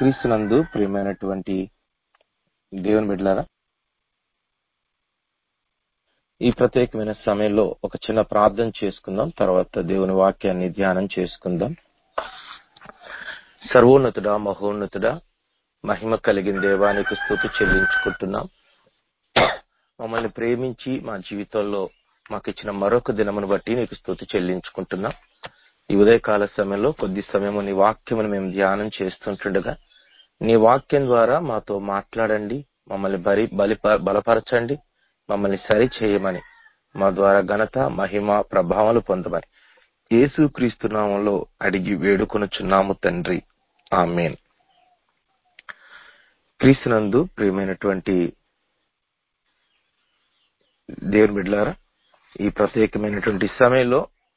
క్రీస్తునందు ప్రియమైనటువంటి దేవుని బిడ్డలారా ఈ ప్రత్యేకమైన సమయంలో ఒక చిన్న ప్రార్థన చేసుకుందాం తర్వాత దేవుని వాక్యాన్ని ధ్యానం చేసుకుందాం సర్వోన్నతుడా మహోన్నతుడా మహిమ కలిగిన దేవానికి స్థుతి చెల్లించుకుంటున్నాం మమ్మల్ని ప్రేమించి మా జీవితంలో మాకు ఇచ్చిన మరొక దినమును బట్టి నీకు స్థుతి చెల్లించుకుంటున్నాం ఈ ఉదయకాల సమయంలో కొద్ది సమయము నీ వాక్యమును మేము ధ్యానం చేస్తుంటుండగా నీ వాక్యం ద్వారా మాతో మాట్లాడండి మమ్మల్ని బలి బలి బలపరచండి మమ్మల్ని సరి చేయమని మా ద్వారా ఘనత మహిమ ప్రభావాలు పొందమని యేసు క్రీస్తు నామంలో అడిగి వేడుకొనుచున్నాము తండ్రి ఆమెన్ క్రీస్తునందు ప్రియమైనటువంటి దేవుని బిడ్డలారా ఈ ప్రత్యేకమైనటువంటి సమయంలో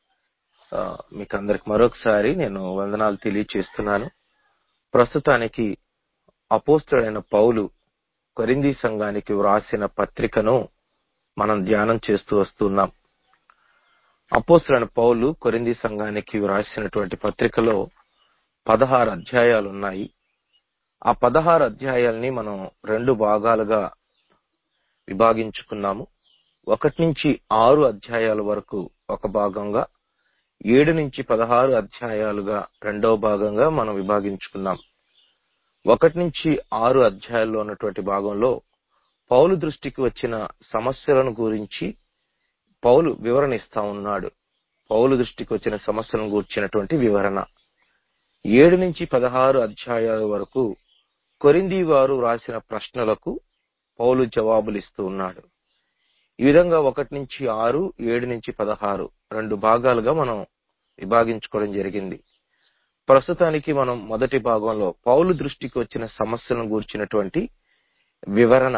మీకు అందరికి మరొకసారి నేను వందనాలు తెలియచేస్తున్నాను ప్రస్తుతానికి అపోస్తుడైన పౌలు కొరింది సంఘానికి వ్రాసిన పత్రికను మనం ధ్యానం చేస్తూ వస్తున్నాం అపోస్తుడైన పౌలు కొరింది సంఘానికి వ్రాసినటువంటి పత్రికలో పదహారు అధ్యాయాలు ఉన్నాయి ఆ పదహారు అధ్యాయాల్ని మనం రెండు భాగాలుగా విభాగించుకున్నాము ఒకటి నుంచి ఆరు అధ్యాయాల వరకు ఒక భాగంగా ఏడు నుంచి పదహారు అధ్యాయాలుగా రెండవ భాగంగా మనం విభాగించుకున్నాం ఒకటి నుంచి ఆరు అధ్యాయాల్లో ఉన్నటువంటి భాగంలో పౌలు దృష్టికి వచ్చిన సమస్యలను గురించి పౌలు వివరణ ఇస్తా ఉన్నాడు పౌలు దృష్టికి వచ్చిన సమస్యలను గురించినటువంటి వివరణ ఏడు నుంచి పదహారు అధ్యాయాల వరకు కొరింది వారు రాసిన ప్రశ్నలకు పౌలు జవాబులు ఇస్తూ ఉన్నాడు ఈ విధంగా ఒకటి నుంచి ఆరు ఏడు నుంచి పదహారు రెండు భాగాలుగా మనం విభాగించుకోవడం జరిగింది ప్రస్తుతానికి మనం మొదటి భాగంలో పౌలు దృష్టికి వచ్చిన సమస్యలను గూర్చినటువంటి వివరణ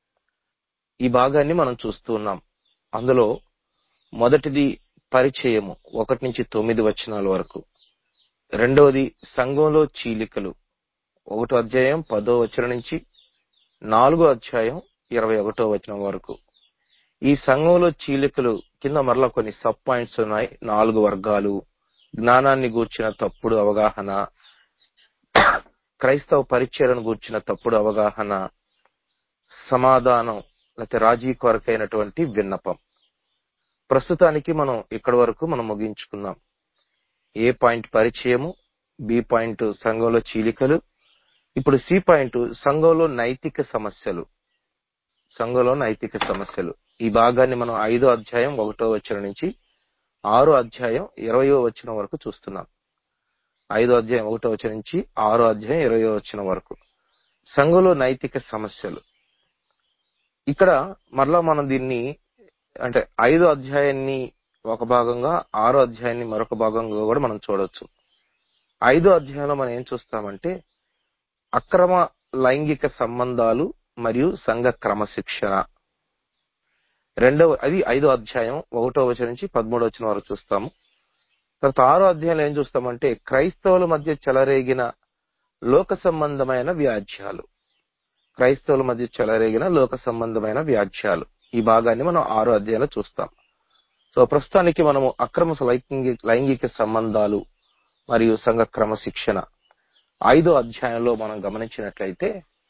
ఈ భాగాన్ని మనం చూస్తూ ఉన్నాం అందులో మొదటిది పరిచయము ఒకటి నుంచి తొమ్మిది వచనాల వరకు రెండవది సంఘంలో చీలికలు ఒకటో అధ్యాయం పదో వచనం నుంచి నాలుగో అధ్యాయం ఇరవై ఒకటో వచనం వరకు ఈ సంఘంలో చీలికలు కింద మరలా కొన్ని సబ్ పాయింట్స్ ఉన్నాయి నాలుగు వర్గాలు జ్ఞానాన్ని గూర్చిన తప్పుడు అవగాహన క్రైస్తవ పరిచయను గూర్చిన తప్పుడు అవగాహన సమాధానం లేకపోతే రాజీ కొరకైనటువంటి విన్నపం ప్రస్తుతానికి మనం ఇక్కడి వరకు మనం ముగించుకున్నాం ఏ పాయింట్ పరిచయము బి పాయింట్ సంఘంలో చీలికలు ఇప్పుడు సి పాయింట్ సంఘంలో నైతిక సమస్యలు సంఘంలో నైతిక సమస్యలు ఈ భాగాన్ని మనం ఐదో అధ్యాయం ఒకటో వచ్చిన నుంచి ఆరో అధ్యాయం ఇరవయో వచ్చిన వరకు చూస్తున్నాం ఐదో అధ్యాయం ఒకటో వచ్చిన నుంచి ఆరో అధ్యాయం ఇరవయో వచ్చిన వరకు సంఘంలో నైతిక సమస్యలు ఇక్కడ మరలా మనం దీన్ని అంటే ఐదో అధ్యాయాన్ని ఒక భాగంగా ఆరో అధ్యాయాన్ని మరొక భాగంగా కూడా మనం చూడొచ్చు ఐదో అధ్యాయంలో మనం ఏం చూస్తామంటే అక్రమ లైంగిక సంబంధాలు మరియు సంఘ క్రమశిక్షణ రెండవ అది ఐదో అధ్యాయం ఒకటో వచ్చిన నుంచి పదమూడో వచ్చిన వరకు చూస్తాము తర్వాత ఆరో అధ్యాయంలో ఏం చూస్తామంటే క్రైస్తవుల మధ్య చెలరేగిన లోక సంబంధమైన వ్యాజ్యాలు క్రైస్తవుల మధ్య చెలరేగిన లోక సంబంధమైన వ్యాజ్యాలు ఈ భాగాన్ని మనం ఆరో అధ్యాయంలో చూస్తాం సో ప్రస్తుతానికి మనము అక్రమ లైంగిక లైంగిక సంబంధాలు మరియు సంఘ క్రమశిక్షణ ఐదో అధ్యాయంలో మనం గమనించినట్లయితే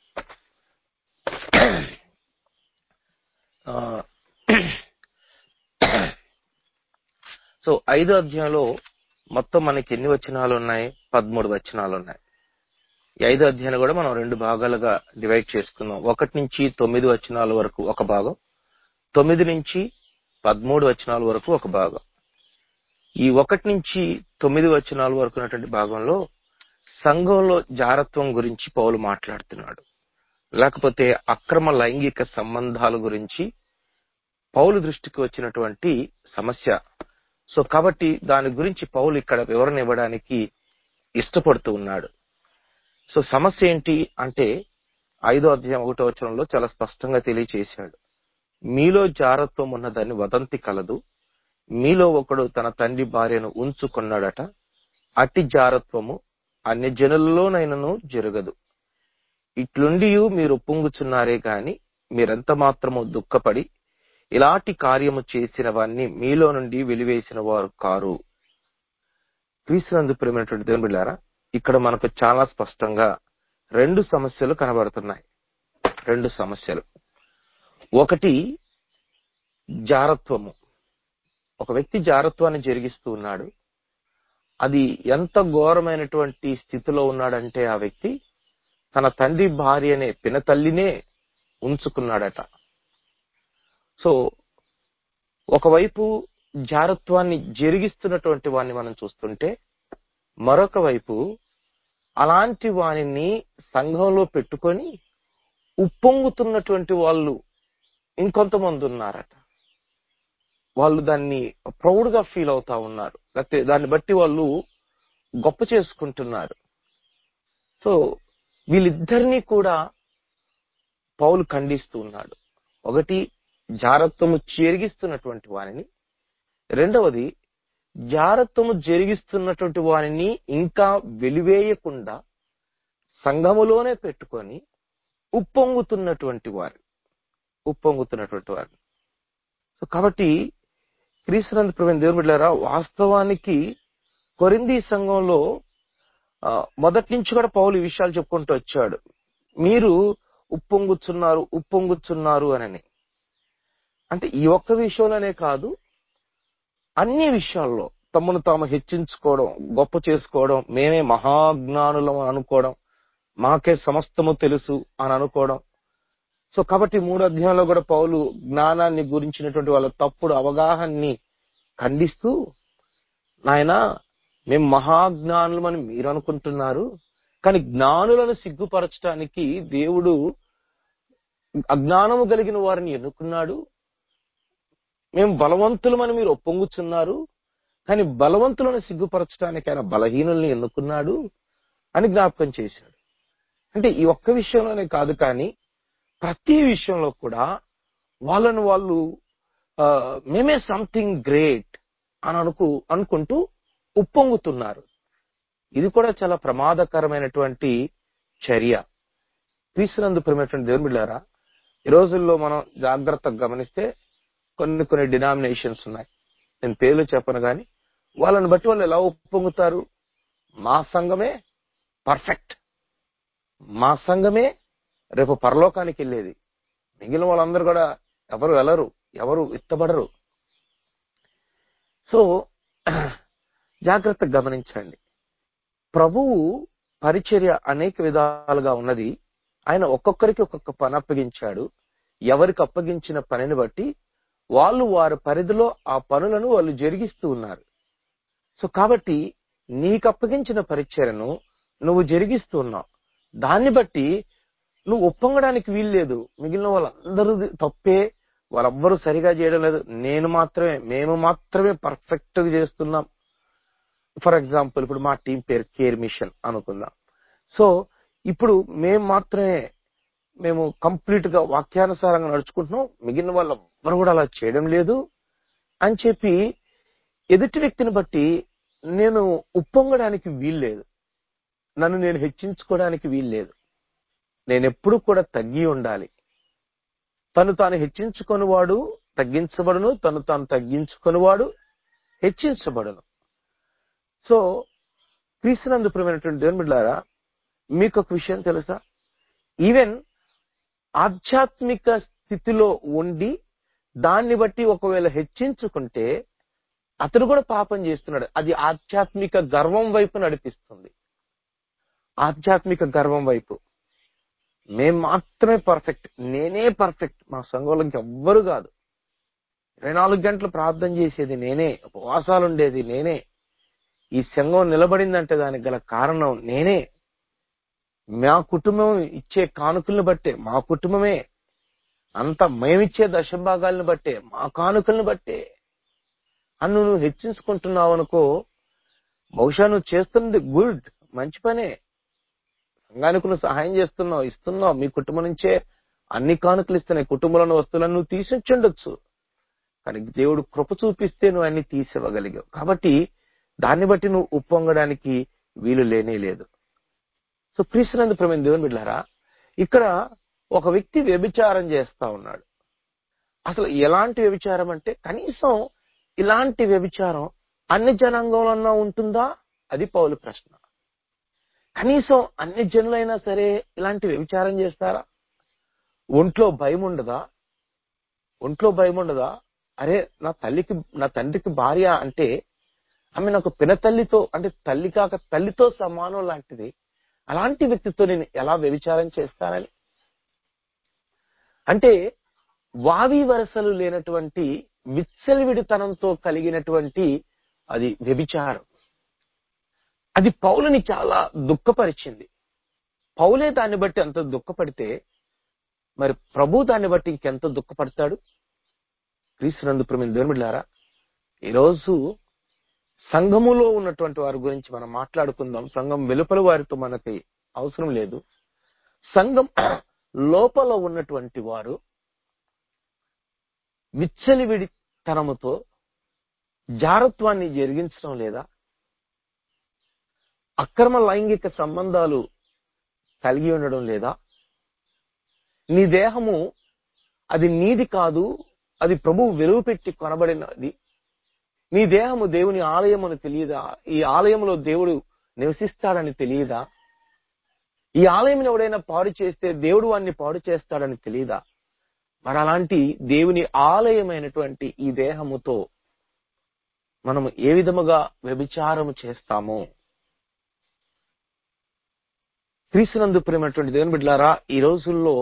సో ఐదో అధ్యాయంలో మొత్తం మనకి ఎన్ని వచనాలు ఉన్నాయి పదమూడు వచనాలు ఉన్నాయి ఈ ఐదో అధ్యాయాన్ని కూడా మనం రెండు భాగాలుగా డివైడ్ చేసుకున్నాం ఒకటి నుంచి తొమ్మిది వచనాల వరకు ఒక భాగం తొమ్మిది నుంచి పదమూడు వచనాల వరకు ఒక భాగం ఈ ఒకటి నుంచి తొమ్మిది వచనాల వరకు ఉన్నటువంటి భాగంలో సంఘంలో జారత్వం గురించి పౌలు మాట్లాడుతున్నాడు లేకపోతే అక్రమ లైంగిక సంబంధాల గురించి పౌలు దృష్టికి వచ్చినటువంటి సమస్య సో కాబట్టి దాని గురించి పౌలు ఇక్కడ వివరణ ఇవ్వడానికి ఇష్టపడుతూ ఉన్నాడు సో సమస్య ఏంటి అంటే ఐదో అధ్యాయం ఒకటో వచనంలో చాలా స్పష్టంగా తెలియచేశాడు మీలో జారత్వం ఉన్నదాన్ని వదంతి కలదు మీలో ఒకడు తన తండ్రి భార్యను ఉంచుకున్నాడట అట్టి జారత్వము అన్ని జనులలోనైనను జరగదు ఇట్లుండి మీరు పొంగుచున్నారే గాని మీరెంత మాత్రము దుఃఖపడి ఇలాంటి కార్యము చేసిన వారిని మీలో నుండి వెలివేసిన వారు కారు క్రీస్తునందు ప్రేమైనటువంటి దేవుని బిడ్డారా ఇక్కడ మనకు చాలా స్పష్టంగా రెండు సమస్యలు కనబడుతున్నాయి రెండు సమస్యలు ఒకటి జారత్వము ఒక వ్యక్తి జారత్వాన్ని జరిగిస్తూ ఉన్నాడు అది ఎంత ఘోరమైనటువంటి స్థితిలో ఉన్నాడంటే ఆ వ్యక్తి తన తండ్రి భార్యనే పినతల్లినే ఉంచుకున్నాడట సో ఒకవైపు జారత్వాన్ని జరిగిస్తున్నటువంటి వాడిని మనం చూస్తుంటే మరొక వైపు అలాంటి వానిని సంఘంలో పెట్టుకొని ఉప్పొంగుతున్నటువంటి వాళ్ళు ఇంకొంతమంది ఉన్నారట వాళ్ళు దాన్ని ప్రౌడ్ గా ఫీల్ అవుతా ఉన్నారు లేకపోతే దాన్ని బట్టి వాళ్ళు గొప్ప చేసుకుంటున్నారు సో వీళ్ళిద్దరినీ కూడా పౌలు ఖండిస్తూ ఉన్నాడు ఒకటి జారత్వము చేరిగిస్తున్నటువంటి వానిని రెండవది జారత్వము జరిగిస్తున్నటువంటి వానిని ఇంకా వెలివేయకుండా సంఘములోనే పెట్టుకొని ఉప్పొంగుతున్నటువంటి వారు ఉప్పొంగుతున్నటువంటి వారు సో కాబట్టి క్రీస్తునంద ప్రవీణ్ దేవుని బిడ్డారా వాస్తవానికి కొరింది సంఘంలో ఆ, మొదటి నుంచి కూడా పౌలు ఈ విషయాలు చెప్పుకుంటూ వచ్చాడు మీరు ఉప్పొంగుతున్నారు ఉప్పొంగుతున్నారు అని అంటే ఈ ఒక్క విషయంలోనే కాదు అన్ని విషయాల్లో తమను తాము హెచ్చించుకోవడం గొప్ప చేసుకోవడం మేమే మహాజ్ఞానులం అని అనుకోవడం మాకే సమస్తము తెలుసు అని అనుకోవడం సో కాబట్టి మూడు అధ్యాయంలో కూడా పౌలు జ్ఞానాన్ని గురించినటువంటి వాళ్ళ తప్పుడు అవగాహనని ఖండిస్తూ నాయన మేము మహాజ్ఞానులమని మీరు అనుకుంటున్నారు కానీ జ్ఞానులను సిగ్గుపరచడానికి దేవుడు అజ్ఞానము కలిగిన వారిని ఎన్నుకున్నాడు మేము బలవంతులమని మీరు ఒప్పొంగుచున్నారు కానీ బలవంతులను సిగ్గుపరచడానికి ఆయన బలహీనుల్ని ఎన్నుకున్నాడు అని జ్ఞాపకం చేశాడు అంటే ఈ ఒక్క విషయంలోనే కాదు కానీ ప్రతి విషయంలో కూడా వాళ్ళను వాళ్ళు ఆ, మేమే సంథింగ్ గ్రేట్ అని అనుకు అనుకుంటూ ఉప్పొంగుతున్నారు ఇది కూడా చాలా ప్రమాదకరమైనటువంటి చర్య క్రీస్తునందు ప్రేమైనటువంటి దేవుని బిడ్డారా ఈ రోజుల్లో మనం జాగ్రత్తగా గమనిస్తే కొన్ని కొన్ని డినామినేషన్స్ ఉన్నాయి నేను పేర్లు చెప్పను కానీ వాళ్ళని బట్టి వాళ్ళు ఎలా ఉప్పొంగుతారు మా సంఘమే పర్ఫెక్ట్ మా సంఘమే రేపు పరలోకానికి వెళ్ళేది మిగిలిన వాళ్ళందరూ కూడా ఎవరు వెళ్ళరు ఎవరు ఇత్తబడరు సో జాగ్రత్తగా గమనించండి ప్రభువు పరిచర్య అనేక విధాలుగా ఉన్నది ఆయన ఒక్కొక్కరికి ఒక్కొక్క పని అప్పగించాడు ఎవరికి అప్పగించిన పనిని బట్టి వాళ్ళు వారి పరిధిలో ఆ పనులను వాళ్ళు జరిగిస్తూ ఉన్నారు సో కాబట్టి నీకు అప్పగించిన పరిచర్యను నువ్వు జరిగిస్తూ ఉన్నావు దాన్ని బట్టి నువ్వు ఒప్పొంగడానికి వీల్లేదు మిగిలిన వాళ్ళందరూ తప్పే వాళ్ళెవ్వరూ సరిగా చేయడం లేదు నేను మాత్రమే మేము మాత్రమే పర్ఫెక్ట్ గా చేస్తున్నాం ఫర్ ఎగ్జాంపుల్ ఇప్పుడు మా టీం పేరు కేర్ మిషన్ అనుకుందాం సో ఇప్పుడు మేము మాత్రమే మేము కంప్లీట్ గా వాక్యానుసారంగా నడుచుకుంటున్నాం మిగిలిన వాళ్ళు ఎవ్వరు కూడా అలా చేయడం లేదు అని చెప్పి ఎదుటి వ్యక్తిని బట్టి నేను ఉప్పొంగడానికి వీల్లేదు నన్ను నేను హెచ్చించుకోవడానికి వీల్లేదు నేను ఎప్పుడు కూడా తగ్గి ఉండాలి తను తాను హెచ్చించుకొనివాడు తగ్గించబడును తను తాను తగ్గించుకొనివాడు హెచ్చించబడును సో క్రీస్తునందు ప్రియమైనటువంటి దేవుని బిడ్డారా మీకు ఒక విషయం తెలుసా ఈవెన్ ఆధ్యాత్మిక స్థితిలో ఉండి దాన్ని బట్టి ఒకవేళ హెచ్చించుకుంటే అతను కూడా పాపం చేస్తున్నాడు అది ఆధ్యాత్మిక గర్వం వైపు నడిపిస్తుంది ఆధ్యాత్మిక గర్వం వైపు మేం మాత్రమే పర్ఫెక్ట్ నేనే పర్ఫెక్ట్ మా సంఘంలోకి ఎవ్వరు కాదు ఇరవై నాలుగు గంటలు ప్రార్థన చేసేది నేనే ఉపవాసాలు ఉండేది నేనే ఈ సంఘం నిలబడిందంటే దానికి గల కారణం నేనే మా కుటుంబం ఇచ్చే కానుకలను బట్టే మా కుటుంబమే అంత మేమిచ్చే దశభాగాలను బట్టే మా కానుకలను బట్టే అన్ను నువ్వు హెచ్చించుకుంటున్నావు అనుకో బహుశా నువ్వు చేస్తున్నది గుడ్ మంచి పనే సంఘానికి నువ్వు సహాయం చేస్తున్నావు ఇస్తున్నావు మీ కుటుంబం నుంచే అన్ని కానుకలు ఇస్తున్నాయి కుటుంబంలో వస్తువులను నువ్వు తీసిచ్చుండొచ్చు కానీ దేవుడు కృప చూపిస్తే నువ్వు అన్ని తీసివ్వగలిగావు కాబట్టి దాన్ని బట్టి నువ్వు ఉప్పొంగడానికి వీలు లేనే లేదు సో క్రీస్తునందు ప్రమేణ దేవుని బిడ్డారా ఇక్కడ ఒక వ్యక్తి వ్యభిచారం చేస్తా ఉన్నాడు అసలు ఎలాంటి వ్యభిచారం అంటే కనీసం ఇలాంటి వ్యభిచారం అన్ని జనాంగంలో ఉంటుందా అది పౌలు ప్రశ్న కనీసం అన్ని జనులైనా సరే ఇలాంటి వ్యభిచారం చేస్తారా ఒంట్లో భయం ఉండదా ఒంట్లో భయం ఉండదా అరే నా తల్లికి నా తండ్రికి భార్య అంటే ఆమె నాకు పినతల్లితో అంటే తల్లి కాక తల్లితో సమానం లాంటిది అలాంటి వ్యక్తితో నేను ఎలా వ్యభిచారం చేస్తానని అంటే వావి వరసలు లేనటువంటి విచ్చలవిడితనంతో కలిగినటువంటి అది వ్యభిచారం అది పౌలని చాలా దుఃఖపరిచింది పౌలే దాన్ని బట్టి అంత దుఃఖపడితే మరి ప్రభు దాన్ని బట్టి ఇంకెంత దుఃఖపడతాడు క్రీస్తునందు ప్రమిన దేవుడిలారా ఈరోజు సంఘములో ఉన్నటువంటి వారి గురించి మనం మాట్లాడుకుందాం సంఘం వెలుపల వారితో మనకి అవసరం లేదు సంఘం లోపల ఉన్నటువంటి వారు విచ్చలివిడి తనముతో జారత్వాన్ని జరిగించడం లేదా అక్రమ లైంగిక సంబంధాలు కలిగి ఉండడం లేదా నీ దేహము అది నీది కాదు అది ప్రభువు వెలుగు పెట్టి కొనబడినది నీ దేహము దేవుని ఆలయమని తెలియదా ఈ ఆలయంలో దేవుడు నివసిస్తాడని తెలియదా ఈ ఆలయం ఎవడైనా పాడు చేస్తే దేవుడు వాడిని పాడు చేస్తాడని తెలియదా మరి అలాంటి దేవుని ఆలయమైనటువంటి ఈ దేహముతో మనము ఏ విధముగా వ్యభిచారము చేస్తాము క్రీస్తునందు ప్రేమైనటువంటి దేవుని బిడ్డలారా ఈ రోజుల్లో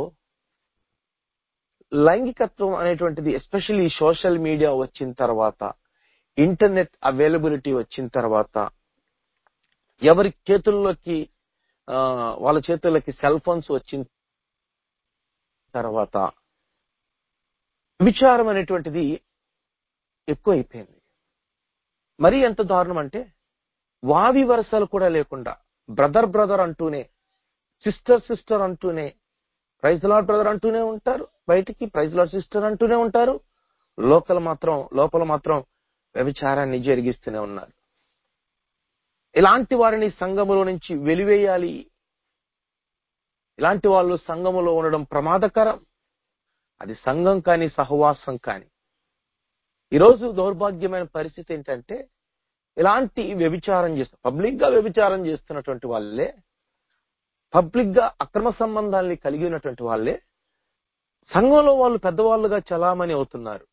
లైంగికత్వం అనేటువంటిది ఎస్పెషల్లీ సోషల్ మీడియా వచ్చిన తర్వాత ఇంటర్నెట్ అవైలబిలిటీ వచ్చిన తర్వాత ఎవరి చేతుల్లోకి ఆ, వాళ్ళ చేతుల్లోకి సెల్ ఫోన్స్ వచ్చిన తర్వాత విచారం అనేటువంటిది ఎక్కువ అయిపోయింది మరి ఎంత దారుణం అంటే వావి వరసలు కూడా లేకుండా బ్రదర్ బ్రదర్ అంటూనే సిస్టర్ సిస్టర్ అంటూనే ప్రైజ్ లాడ్ బ్రదర్ అంటూనే ఉంటారు బయటికి ప్రైజ్ లాడ్ సిస్టర్ అంటూనే ఉంటారు లోకల్ మాత్రం లోపల మాత్రం వ్యభిచారాన్ని జరిగిస్తూనే ఉన్నారు ఇలాంటి వారిని సంఘములో నుంచి వెలివేయాలి ఇలాంటి వాళ్ళు సంఘములో ఉండడం ప్రమాదకరం అది సంఘం కానీ సహవాసం కానీ ఈరోజు దౌర్భాగ్యమైన పరిస్థితి ఏంటంటే ఇలాంటి వ్యభిచారం చేస్తూ పబ్లిక్ గా వ్యభిచారం చేస్తున్నటువంటి వాళ్ళే పబ్లిక్ గా అక్రమ సంబంధాల్ని కలిగి ఉన్నటువంటి వాళ్ళే సంఘంలో వాళ్ళు పెద్దవాళ్ళుగా చలామణి అవుతున్నారు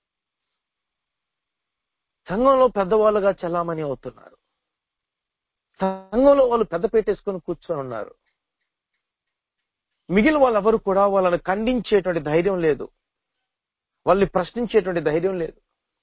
సంఘంలో పెద్దవాళ్ళుగా చలామణి అవుతున్నారు సంఘంలో వాళ్ళు పెద్ద పెట్టేసుకొని కూర్చొని ఉన్నారు మిగిలిన వాళ్ళెవరు కూడా వాళ్ళని ఖండించేటువంటి ధైర్యం లేదు వాళ్ళని ప్రశ్నించేటువంటి ధైర్యం లేదు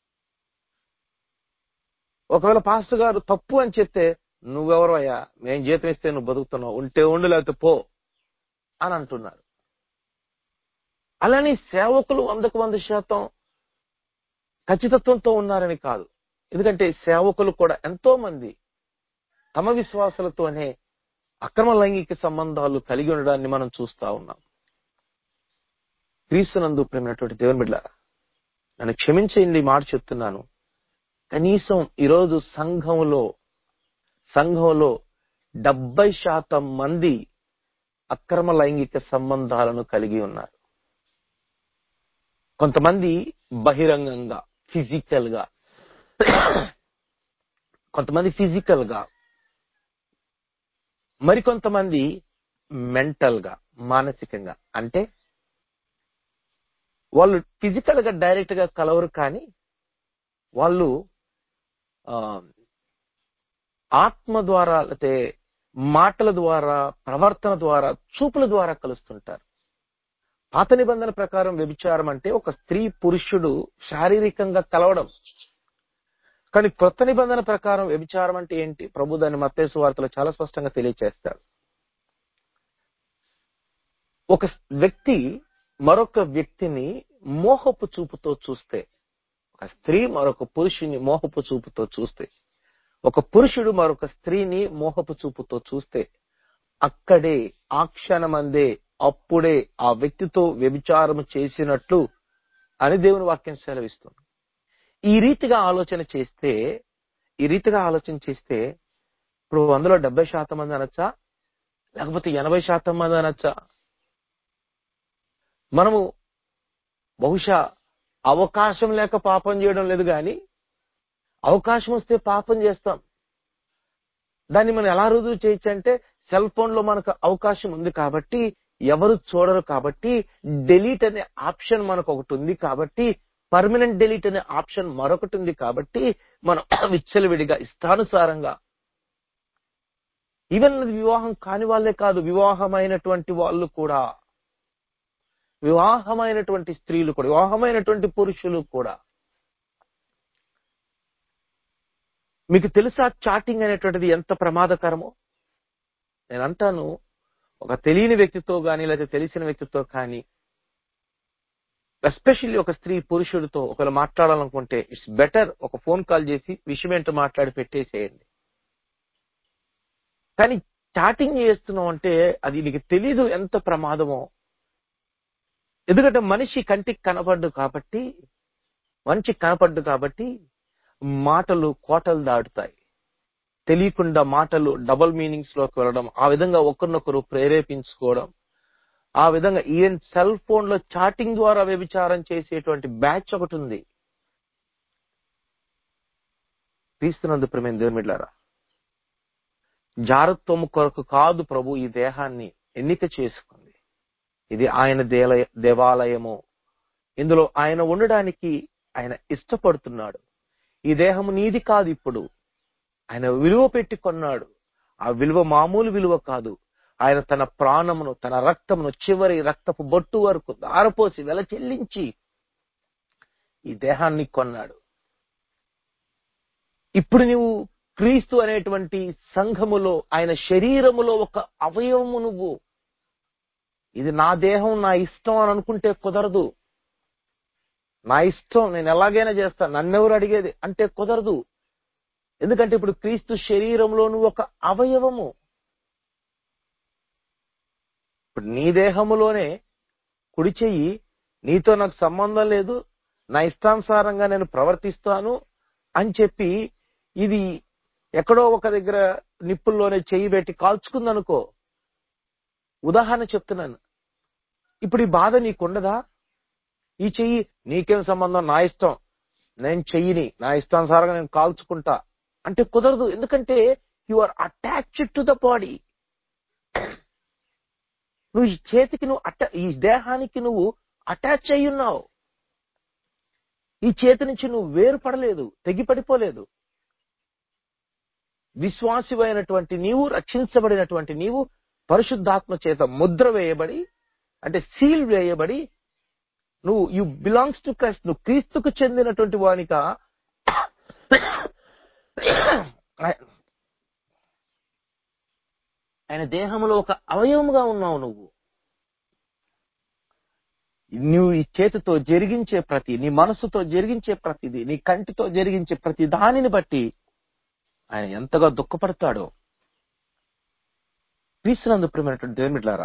ఒకవేళ పాస్టర్ గారు తప్పు అని చెప్తే నువ్వెవరు అయ్యా మేం జీతం ఇస్తే నువ్వు బతుకుతున్నావు ఉంటే ఉండు లేకపోతే పో అని అంటున్నారు అలానే సేవకులు వందకు వంద శాతం ఖచ్చితత్వంతో ఉన్నారని కాదు ఎందుకంటే సేవకులు కూడా ఎంతో మంది తమ విశ్వాసాలతోనే అక్రమ లైంగిక సంబంధాలు కలిగి ఉండడాన్ని మనం చూస్తా ఉన్నాం క్రీస్తునందు ప్రేమైనటువంటి దేవుని బిడ్డ నన్ను క్షమించండి ఈ మాట చెప్తున్నాను కనీసం ఈరోజు సంఘంలో సంఘంలో డెబ్బై శాతం మంది అక్రమ లైంగిక సంబంధాలను కలిగి ఉన్నారు కొంతమంది బహిరంగంగా ఫిజికల్ గా కొంతమంది ఫిజికల్ గా మరికొంతమంది మెంటల్ గా మానసికంగా అంటే వాళ్ళు ఫిజికల్ గా డైరెక్ట్ గా కలవరు కానీ వాళ్ళు ఆ, ఆత్మ ద్వారా లేకపోతే మాటల ద్వారా ప్రవర్తన ద్వారా చూపుల ద్వారా కలుస్తుంటారు పాత నిబంధన ప్రకారం వ్యభిచారం అంటే ఒక స్త్రీ పురుషుడు శారీరకంగా కలవడం కానీ కొత్త నిబంధన ప్రకారం వ్యభిచారం అంటే ఏంటి ప్రభు దాన్ని మత్తేసు వార్తలో చాలా స్పష్టంగా తెలియచేస్తాడు ఒక వ్యక్తి మరొక వ్యక్తిని మోహపు చూపుతో చూస్తే ఒక స్త్రీ మరొక పురుషుని మోహపు చూపుతో చూస్తే ఒక పురుషుడు మరొక స్త్రీని మోహపు చూపుతో చూస్తే అక్కడే ఆ క్షణమందే అప్పుడే ఆ వ్యక్తితో వ్యభిచారం చేసినట్లు అని దేవుని వాక్యం సెలవిస్తుంది ఈ రీతిగా ఆలోచన చేస్తే ఈ రీతిగా ఆలోచన చేస్తే ఇప్పుడు అందులో డెబ్బై శాతం మంది అనొచ్చా లేకపోతే ఎనభై శాతం మంది అనొచ్చా మనము బహుశా అవకాశం లేక పాపం చేయడం లేదు కానీ అవకాశం వస్తే పాపం చేస్తాం దాన్ని మనం ఎలా రుజువు చేయొచ్చు అంటే సెల్ ఫోన్ లో మనకు అవకాశం ఉంది కాబట్టి ఎవరు చూడరు కాబట్టి డెలీట్ అనే ఆప్షన్ మనకు ఒకటి ఉంది కాబట్టి పర్మనెంట్ డెలీట్ అనే ఆప్షన్ మరొకటి ఉంది కాబట్టి మనం విచ్చలవిడిగా ఇష్టానుసారంగా ఈవెన్ వివాహం కాని వాళ్ళే కాదు వివాహమైనటువంటి వాళ్ళు కూడా వివాహమైనటువంటి స్త్రీలు కూడా వివాహమైనటువంటి పురుషులు కూడా మీకు తెలుసా చాటింగ్ అనేటువంటిది ఎంత ప్రమాదకరమో నేను అంటాను ఒక తెలియని వ్యక్తితో కానీ లేదా తెలిసిన వ్యక్తితో కానీ ఎస్పెషల్లీ ఒక స్త్రీ పురుషుడితో ఒకవేళ మాట్లాడాలనుకుంటే ఇట్స్ బెటర్ ఒక ఫోన్ కాల్ చేసి విషయం ఏంటో మాట్లాడి పెట్టేసేయండి కానీ చాటింగ్ చేస్తున్నాం అంటే అది నీకు తెలీదు ఎంత ప్రమాదమో ఎందుకంటే మనిషి కంటికి కనపడ్డు కాబట్టి మనిషి కనపడ్డు కాబట్టి మాటలు కోటలు దాటుతాయి తెలియకుండా మాటలు డబుల్ మీనింగ్స్ లోకి వెళ్ళడం ఆ విధంగా ఒకరినొకరు ప్రేరేపించుకోవడం ఆ విధంగా ఈవెన్ సెల్ ఫోన్ లో చాటింగ్ ద్వారా వ్యభిచారం చేసేటువంటి బ్యాచ్ ఒకటి ఉంది తీస్తున్నందు ప్రేమ దేవుమిడ్లారా జారత్వము కొరకు కాదు ప్రభు ఈ దేహాన్ని ఎన్నిక చేసుకుంది ఇది ఆయన దేలయ దేవాలయము ఇందులో ఆయన ఉండడానికి ఆయన ఇష్టపడుతున్నాడు ఈ దేహము నీది కాదు ఇప్పుడు ఆయన విలువ పెట్టి కొన్నాడు ఆ విలువ మామూలు విలువ కాదు ఆయన తన ప్రాణమును తన రక్తమును చివరి రక్తపు బొట్టు వరకు దారపోసి వెల చెల్లించి ఈ దేహాన్ని కొన్నాడు ఇప్పుడు నువ్వు క్రీస్తు అనేటువంటి సంఘములో ఆయన శరీరములో ఒక అవయవము నువ్వు ఇది నా దేహం నా ఇష్టం అని అనుకుంటే కుదరదు నా ఇష్టం నేను ఎలాగైనా చేస్తాను నన్నెవరు అడిగేది అంటే కుదరదు ఎందుకంటే ఇప్పుడు క్రీస్తు శరీరంలో నువ్వు ఒక అవయవము ఇప్పుడు నీ దేహములోనే కుడి చెయ్యి నీతో నాకు సంబంధం లేదు నా ఇష్టానుసారంగా నేను ప్రవర్తిస్తాను అని చెప్పి ఇది ఎక్కడో ఒక దగ్గర నిప్పుల్లోనే చెయ్యి పెట్టి కాల్చుకుందనుకో ఉదాహరణ చెప్తున్నాను ఇప్పుడు ఈ బాధ నీకుండదా ఈ చెయ్యి నీకేం సంబంధం నా ఇష్టం నేను చెయ్యిని నా ఇష్టానుసారంగా నేను కాల్చుకుంటా అంటే కుదరదు ఎందుకంటే you are attached to the body నువ్వు ఈ చేతికి నువ్వు అట ఈ దేహానికి నువ్వు అటాచ్ అయి ఉన్నావు ఈ చేతి నుంచి నువ్వు వేరుపడలేదు తెగిపడిపోలేదు విశ్వాసివైనటువంటి నీవు రక్షించబడినటువంటి నీవు పరిశుద్ధాత్మ చేత ముద్ర వేయబడి అంటే సీల్ వేయబడి నువ్వు యు బిలాంగ్స్ టు క్రైస్ట్ నువ్వు క్రీస్తుకు చెందినటువంటి వానిక ఆయన దేహంలో ఒక అవయవముగా ఉన్నావు నువ్వు నువ్వు ఈ చేతితో జరిగించే ప్రతి నీ మనసుతో జరిగించే ప్రతిది నీ కంటితో జరిగించే ప్రతి దానిని బట్టి ఆయన ఎంతగా దుఃఖపడతాడో క్రీస్తునందు ప్రియమైనటువంటి దేవుమిట్లారా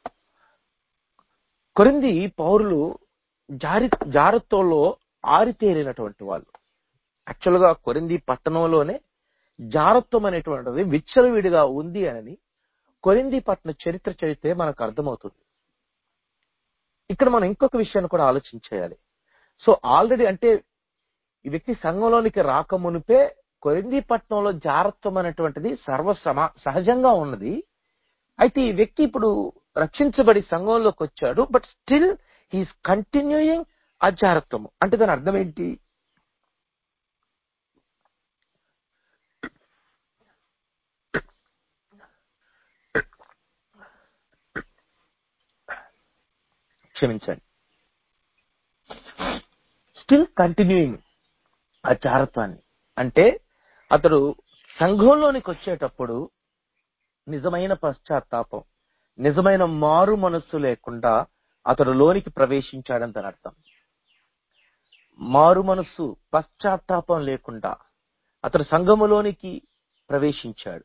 కొరింది పౌరులు జారి జారత్వంలో ఆరితేరినటువంటి వాళ్ళు యాక్చువల్ గా కొరింది పట్టణంలోనే జారత్వం అనేటువంటిది విచ్చలవిడిగా ఉంది అని కొరింది పట్టణ చరిత్ర చదివితే మనకు అర్థమవుతుంది ఇక్కడ మనం ఇంకొక విషయాన్ని కూడా ఆలోచించేయాలి సో ఆల్రెడీ అంటే ఈ వ్యక్తి సంఘంలోనికి రాక మునిపే కొరింది పట్టణంలో జారత్వం అనేటువంటిది సర్వ సహజంగా ఉన్నది అయితే ఈ వ్యక్తి ఇప్పుడు రక్షించబడి సంఘంలోకి వచ్చాడు బట్ స్టిల్ హీస్ కంటిన్యూయింగ్ అజారత్వము అంటే దాని అర్థం ఏంటి క్షమించండి స్టిల్ కంటిన్యూయింగ్ ఆ చారత్వాన్ని అంటే అతడు సంఘంలోనికి వచ్చేటప్పుడు నిజమైన పశ్చాత్తాపం నిజమైన మారు మనస్సు లేకుండా అతడు లోనికి ప్రవేశించాడని తన అర్థం మారు మనస్సు పశ్చాత్తాపం లేకుండా అతడు సంఘములోనికి ప్రవేశించాడు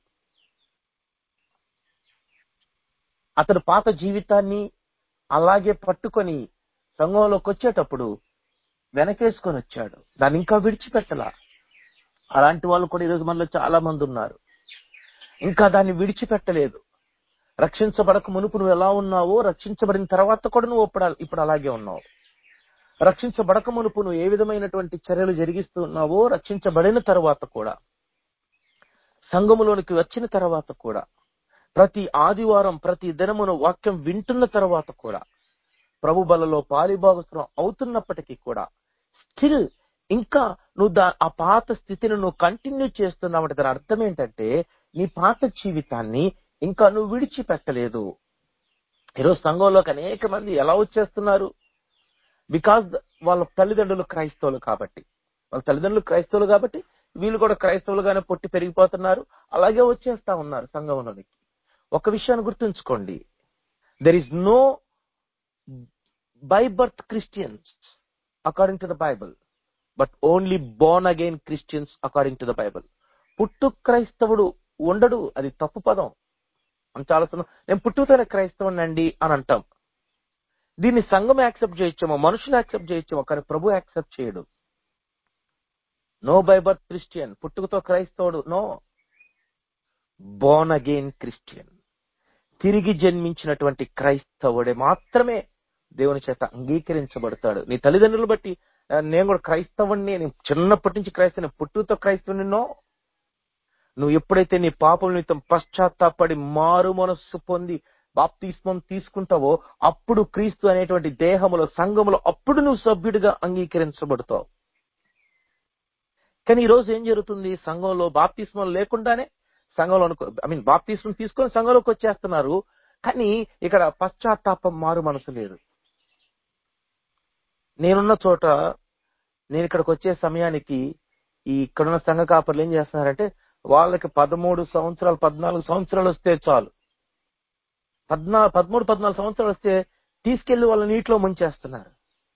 అతడు పాత జీవితాన్ని అలాగే పట్టుకొని సంఘంలోకి వచ్చేటప్పుడు వెనకేసుకొని వచ్చాడు దాన్ని ఇంకా విడిచిపెట్టలా అలాంటి వాళ్ళు కూడా ఈరోజు మనలో చాలా మంది ఉన్నారు ఇంకా దాన్ని విడిచిపెట్టలేదు రక్షించబడక మునుపు నువ్వు ఎలా ఉన్నావో రక్షించబడిన తర్వాత కూడా నువ్వు ఇప్పుడు ఇప్పుడు అలాగే ఉన్నావు రక్షించబడక మునుపు నువ్వు ఏ విధమైనటువంటి చర్యలు జరిగిస్తూ ఉన్నావో రక్షించబడిన తర్వాత కూడా సంఘములోనికి వచ్చిన తర్వాత కూడా ప్రతి ఆదివారం ప్రతి దినమును వాక్యం వింటున్న తర్వాత కూడా ప్రభు బలలో పాలిభాగస్రం అవుతున్నప్పటికీ కూడా స్టిల్ ఇంకా నువ్వు దా ఆ పాత స్థితిని నువ్వు కంటిన్యూ చేస్తున్నావంటే దాని అర్థం ఏంటంటే నీ పాత జీవితాన్ని ఇంకా నువ్వు విడిచిపెట్టలేదు ఈరోజు సంఘంలోకి అనేక మంది ఎలా వచ్చేస్తున్నారు బికాజ్ వాళ్ళ తల్లిదండ్రులు క్రైస్తవులు కాబట్టి వాళ్ళ తల్లిదండ్రులు క్రైస్తవులు కాబట్టి వీళ్ళు కూడా క్రైస్తవులుగానే పుట్టి పెరిగిపోతున్నారు అలాగే వచ్చేస్తా ఉన్నారు సంఘంలోనికి ఒక విషయాన్ని గుర్తుంచుకోండి there is no by birth Christians according to the Bible but only born again Christians according to the Bible పుట్టు క్రైస్తవుడు ఉండడు అది తప్పు పదం మనం చాలా సంద- నేను పుట్టుతోనే క్రైస్తవుని అండి అని అంటాం దీన్ని సంఘం యాక్సెప్ట్ చేయొచ్చేమో మనుషులు యాక్సెప్ట్ చేయొచ్చేమో కానీ ప్రభు యాక్సెప్ట్ చేయడు నో బై బర్త్ క్రిస్టియన్ పుట్టుకతో క్రైస్తవుడు నో బోర్న్ అగైన్ క్రిస్టియన్ తిరిగి జన్మించినటువంటి క్రైస్తవుడే మాత్రమే దేవుని చేత అంగీకరించబడతాడు నీ తల్లిదండ్రులు బట్టి "ఆ, నేను కూడా క్రైస్తవుణ్ణి నేను చిన్నప్పటి నుంచి క్రైస్తవుని పుట్టుకతో క్రైస్తవుని నో నువ్వు ఎప్పుడైతే నీ పాపం నిమిత్తం పశ్చాత్తాపడి మారు మనస్సు పొంది బాప్తిస్మం తీసుకుంటావో అప్పుడు క్రీస్తు అనేటువంటి దేహములో సంఘములో అప్పుడు నువ్వు సభ్యుడిగా అంగీకరించబడతావు కానీ ఈ రోజు ఏం జరుగుతుంది సంఘంలో బాప్తిస్మం లేకుండానే సంఘంలో ఐ మీన్ బాప్తిస్మం తీసుకొని సంఘంలోకి వచ్చేస్తున్నారు కానీ ఇక్కడ పశ్చాత్తాపం మారు మనసు లేదు నేనున్న చోట నేను ఇక్కడికి వచ్చే సమయానికి ఈ ఇక్కడున్న సంఘ కాపర్లు ఏం చేస్తున్నారంటే వాళ్ళకి పదమూడు సంవత్సరాలు పద్నాలుగు సంవత్సరాలు వస్తే చాలు పద్నా పదమూడు పద్నాలుగు సంవత్సరాలు వస్తే తీసుకెళ్లి వాళ్ళ నీటిలో ముంచేస్తున్నారు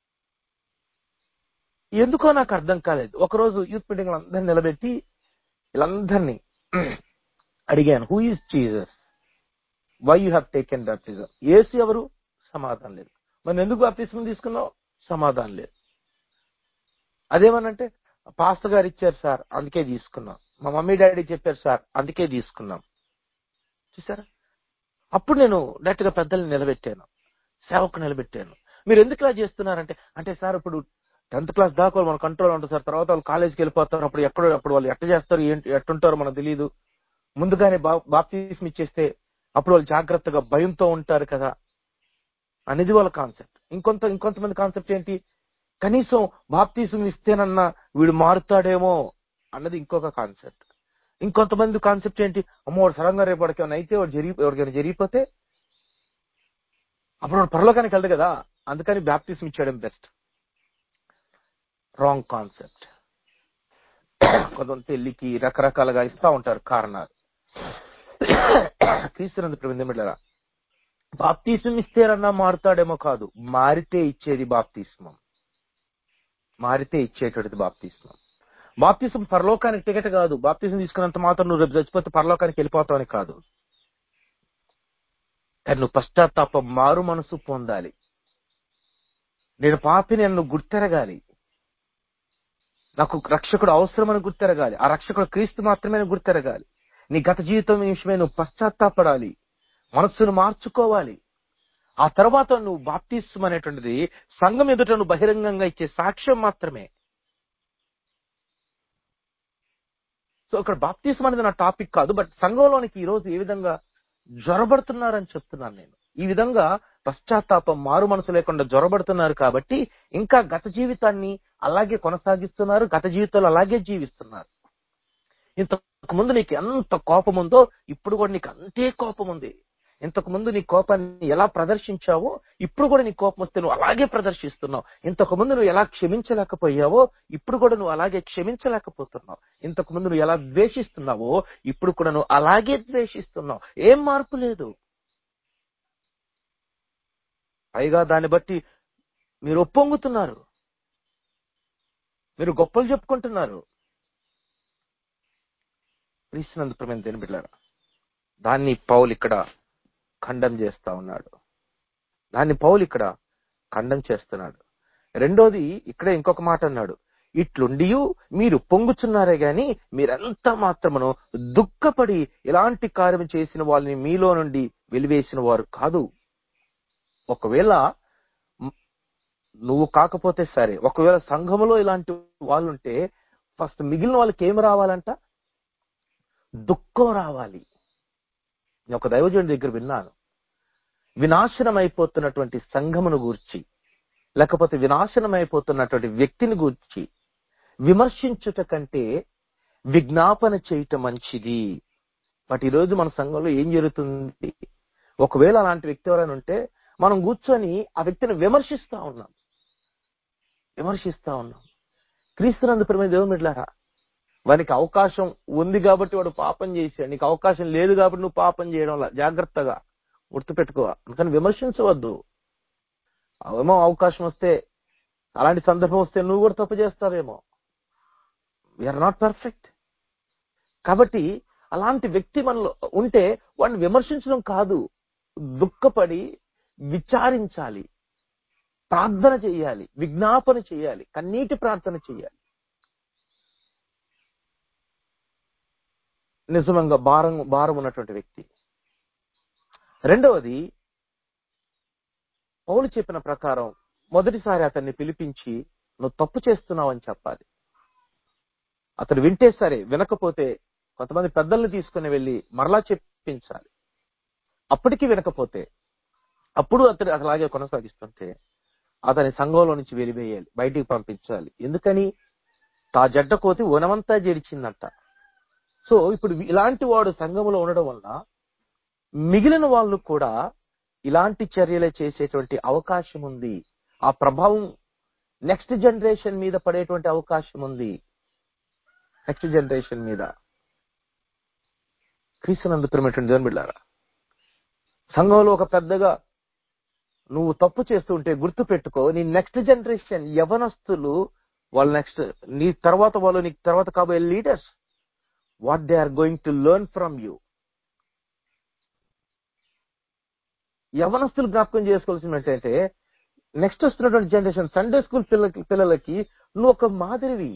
ఎందుకో నాకు అర్థం కాలేదు ఒకరోజు యూత్ మీటింగ్ అందరిని నిలబెట్టి వీళ్ళందరినీ అడిగాను who is Jesus why you have taken బాప్తిజం ఏసు ఎవరు సమాధానం లేదు మరి ఎందుకు బాప్తిజం తీసుకున్నావు సమాధానం లేదు అదేమనంటే పాస్టర్ గారు ఇచ్చారు సార్ అందుకే తీసుకున్నాం మా మమ్మీ డాడీ చెప్పారు సార్ అందుకే తీసుకున్నాం చూసారా అప్పుడు నేను డైరెక్ట్ గా పెద్దల్ని నిలబెట్టాను సేవకు నిలబెట్టాను మీరు ఎందుకు ఇలా చేస్తున్నారంటే అంటే సార్ ఇప్పుడు టెన్త్ క్లాస్ దాకా వాళ్ళు మన కంట్రోల్ ఉంటుంది సార్ తర్వాత వాళ్ళు కాలేజీకి వెళ్ళిపోతారు అప్పుడు ఎక్కడో అప్పుడు వాళ్ళు ఎట్ట చేస్తారు ఏంటి ఎట్టుంటారో మనకు తెలియదు ముందుగానే బా- బాప్తిస్మ ఇచ్చేస్తే అప్పుడు వాళ్ళు జాగ్రత్తగా భయంతో ఉంటారు కదా అనేది వాళ్ళ కాన్సెప్ట్ ఇంకొంత ఇంకొంతమంది కాన్సెప్ట్ ఏంటి కనీసం బాప్తిజం ఇస్తేనన్నా వీడు మారుతాడేమో అన్నది ఇంకొక కాన్సెప్ట్ ఇంకొంతమంది కాన్సెప్ట్ ఏంటి అమ్మో వాడు సడన్ గా రేపు వాడికి ఏమైనా అయితే వాడు జరిగి ఎవరికైనా జరిగిపోతే అప్పుడు వాడు పరలోకానికి వెళ్ళదు కదా అందుకని బాప్తిజం ఇచ్చేయడం బెస్ట్ రాంగ్ కాన్సెప్ట్ కొంతమంది పెళ్లికి రకరకాలుగా ఇస్తా ఉంటారు కారణాలు క్రీస్తునందు ప్రబంధమిళ్ళరా బాప్తిస్మం ఇస్తేనన్నా మారుతాడేమో కాదు మారితే ఇచ్చేది బాప్తిస్మం మారితే ఇచ్చేటది బాప్తిస్మం బాప్తిస్మం పరలోకానికి టికెట్ కాదు బాప్తిస్మం తీసుకున్నంత మాత్రం నువ్వు రేపు చచ్చిపోతే పరలోకానికి వెళ్ళిపోతావని కాదు కానీ నువ్వు పశ్చాత్తాపం మారు మనసు పొందాలి నేను పాపిని నన్ను గుర్తెరగాలి నాకు రక్షకుడు అవసరమని గుర్తెరగాలి ఆ రక్షకుడు క్రీస్తు మాత్రమే అని గుర్తెరగాలి నీ గత జీవితం విషయమే నువ్వు పశ్చాత్తాపడాలి మనస్సును మార్చుకోవాలి ఆ తర్వాత నువ్వు బాప్తిస్వం అనేటువంటిది సంఘం ఎదుట నువ్వు బహిరంగంగా ఇచ్చే సాక్ష్యం మాత్రమే సో ఇక్కడ బాప్తిస్వం అనేది నా టాపిక్ కాదు బట్ సంఘంలోనికి ఈ రోజు ఏ విధంగా జ్వరబడుతున్నారని చెప్తున్నాను నేను ఈ విధంగా పశ్చాత్తాపం మారు మనసు లేకుండా జ్వరబడుతున్నారు కాబట్టి ఇంకా గత జీవితాన్ని అలాగే కొనసాగిస్తున్నారు గత జీవితాలు అలాగే జీవిస్తున్నారు ఇంతకు ముందు నీకు ఎంత కోపం ఉందో ఇప్పుడు కూడా నీకు అంతే కోపం ఉంది ఇంతకు ముందు నీ కోపాన్ని ఎలా ప్రదర్శించావో ఇప్పుడు కూడా నీ కోపం వస్తే నువ్వు అలాగే ప్రదర్శిస్తున్నావు ఇంతకు ముందు నువ్వు ఎలా క్షమించలేకపోయావో ఇప్పుడు కూడా నువ్వు అలాగే క్షమించలేకపోతున్నావు ఇంతకు ముందు నువ్వు ఎలా ద్వేషిస్తున్నావో ఇప్పుడు కూడా నువ్వు అలాగే ద్వేషిస్తున్నావు ఏం మార్పు లేదు పైగా దాన్ని బట్టి మీరు ఒప్పొంగుతున్నారు మీరు గొప్పలు చెప్పుకుంటున్నారు క్రీస్తునందు ప్రమేణ దేని బిడ్డారా దాన్ని పౌలు ఇక్కడ ఖండం చేస్తా ఉన్నాడు దాన్ని పౌలు ఇక్కడ ఖండం చేస్తున్నాడు రెండోది ఇక్కడే ఇంకొక మాట అన్నాడు ఇట్లుండియు మీరు పొంగుచున్నారే గాని మీరంతా మాత్రమును దుఃఖపడి ఎలాంటి కార్యం చేసిన వాళ్ళని మీలో నుండి వెలివేసిన వారు కాదు ఒకవేళ మ్, నువ్వు కాకపోతే సరే ఒకవేళ సంఘములో ఇలాంటి వాళ్ళు ఉంటే ఫస్ట్ మిగిలిన వాళ్ళకి ఏం రావాలంట దుఃఖం రావాలి నేను ఒక దైవజనుడి దగ్గర విన్నాను వినాశనం అయిపోతున్నటువంటి సంఘమును గూర్చి లేకపోతే వినాశనం అయిపోతున్నటువంటి వ్యక్తిని గూర్చి విమర్శించుట కంటే విజ్ఞాపన చేయటం మంచిది బట్ ఈ రోజు మన సంఘంలో ఏం జరుగుతుంది ఒకవేళ అలాంటి వ్యక్తి ఎవరైనా ఉంటే మనం కూర్చొని ఆ వ్యక్తిని విమర్శిస్తా ఉన్నాం విమర్శిస్తా ఉన్నాం క్రీస్తునందు ప్రేమ దేవుని బిడ్డలారా వానికి అవకాశం ఉంది కాబట్టి వాడు పాపం చేశాడు నీకు అవకాశం లేదు కాబట్టి నువ్వు పాపం చేయడం వల్ల జాగ్రత్తగా గుర్తుపెట్టుకో అందుకని విమర్శించవద్దు ఏమో అవకాశం వస్తే అలాంటి సందర్భం వస్తే నువ్వు కూడా తప్పు చేస్తావేమో వీఆర్ నాట్ పర్ఫెక్ట్ కాబట్టి అలాంటి వ్యక్తి మనలో ఉంటే వాడిని విమర్శించడం కాదు దుఃఖపడి విచారించాలి ప్రార్థన చేయాలి విజ్ఞాపన చేయాలి కన్నీటి ప్రార్థన చేయాలి నిజంగా భారం భారం ఉన్నటువంటి వ్యక్తి రెండవది పౌలు చెప్పిన ప్రకారం మొదటిసారి అతన్ని పిలిపించి నువ్వు తప్పు చేస్తున్నావు అని చెప్పాలి అతడు వింటే సరే వినకపోతే కొంతమంది పెద్దల్ని తీసుకుని వెళ్ళి మరలా చెప్పించాలి అప్పటికి వినకపోతే అప్పుడు అతడు అలాగే కొనసాగిస్తుంటే అతని సంఘంలో నుంచి వెలివేయాలి బయటికి పంపించాలి ఎందుకని తా జడ్డ కోతి వనమంతా జడిచిందంట సో ఇప్పుడు ఇలాంటి వాడు సంఘములో ఉండడం వల్ల మిగిలిన వాళ్ళు కూడా ఇలాంటి చర్యలే చేసేటువంటి అవకాశం ఉంది ఆ ప్రభావం నెక్స్ట్ జనరేషన్ మీద పడేటువంటి అవకాశం ఉంది నెక్స్ట్ జనరేషన్ మీద క్రీస్తునందు ప్రేమటువంటి దేవుని బిడ్డారా సంఘంలో ఒక పెద్దగా నువ్వు తప్పు చేస్తుంటే గుర్తు పెట్టుకో నీ నెక్స్ట్ జనరేషన్ యవనస్తులు వాళ్ళ నెక్స్ట్ నీ తర్వాత వాళ్ళు నీ తర్వాత కాబోయే leaders what they are going to learn from you యవనస్తులు జ్ఞాపకం చేసుకోవాల్సింది ఏంటంటే నెక్స్ట్ వస్తున్నటువంటి జనరేషన్ సండే స్కూల్ పిల్లలకి పిల్లలకి నువ్వు ఒక మాదిరివి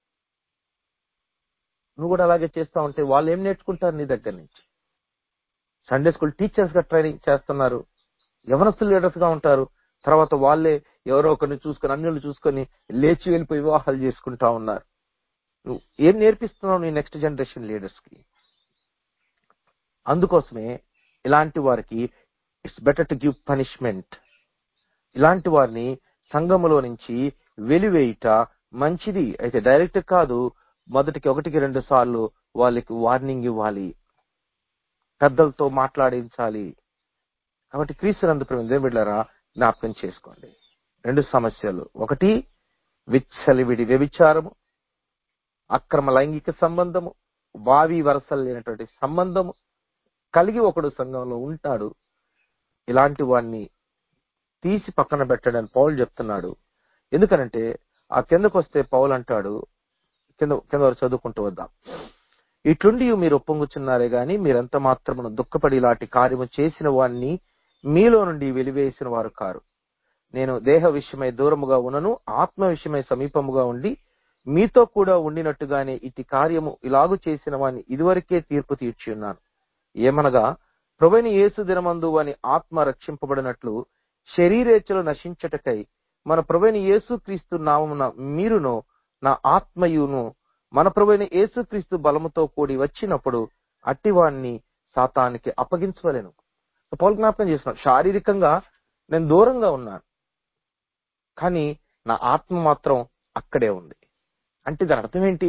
నువ్వు కూడా అలాగే చేస్తా ఉంటే వాళ్ళు ఏం నేర్చుకుంటారు నీ దగ్గర నుంచి సండే స్కూల్ టీచర్స్ గా ట్రైనింగ్ చేస్తున్నారు యవనస్తులు లీడర్స్ గా ఉంటారు తర్వాత వాళ్ళే ఎవరో ఒకరిని చూసుకొని అన్యులు చూసుకొని లేచి వెళ్ళిపోయి వివాహాలు చేసుకుంటా ఉన్నారు నువ్వు ఏం నేర్పిస్తున్నావు నీ నెక్స్ట్ జనరేషన్ లీడర్స్ కి అందుకోసమే ఇలాంటి వారికి it's better to give punishment ఇలాంటి వారిని సంఘములో నుంచి వెలివేయుట మంచిది అయితే డైరెక్ట్ కాదు మొదటికి ఒకటికి రెండు సార్లు వాళ్ళకి వార్నింగ్ ఇవ్వాలి పెద్దలతో మాట్లాడించాలి కాబట్టి క్రీస్తునందు దేవుళ్ళరా జ్ఞాపకం చేసుకోండి రెండు సమస్యలు ఒకటి విచ్చలివిడి వ్యభిచారము అక్రమ లైంగిక సంబంధము వావి వరసలు లేనటువంటి సంబంధము కలిగి ఒకడు సంఘంలో ఉంటాడు ఇలాంటి వాడిని తీసి పక్కన పెట్టడని పౌలు చెప్తున్నాడు ఎందుకనంటే ఆ కిందకు వస్తే పౌలు అంటాడు కింద కింద వరకు చదువుకుంటూ వద్దాం ఇట్లుండి మీరు ఒప్పొంగుచున్నారే గాని మీరెంత మాత్రమును దుఃఖపడి ఇలాంటి కార్యము చేసిన వాణ్ణి మీలో నుండి వెలివేసిన వారు కారు నేను దేహ విషయమై దూరముగా ఉన్నను ఆత్మ విషయమై సమీపముగా ఉండి మీతో కూడా ఉండినట్టుగానే ఇటు కార్యము ఇలాగు చేసిన వాణ్ణి ఇదివరకే తీర్పు తీర్చి ఉన్నాను ఏమనగా ప్రభుని యేసు దినమందు వాని ఆత్మ రక్షింపబడినట్లు శరీరేచ్ఛలు నశించటకై మన ప్రభుని యేసు క్రీస్తు నామమున మీరును నా ఆత్మయును మన ప్రభుని యేసుక్రీస్తు బలముతో కూడి వచ్చినప్పుడు అట్టివాణ్ణి సాతానికి అప్పగించవలేను పౌలు జ్ఞాపకం చేస్తున్నాడు శారీరకంగా నేను దూరంగా ఉన్నాను కానీ నా ఆత్మ మాత్రం అక్కడే ఉంది అంటే దాని అర్థం ఏంటి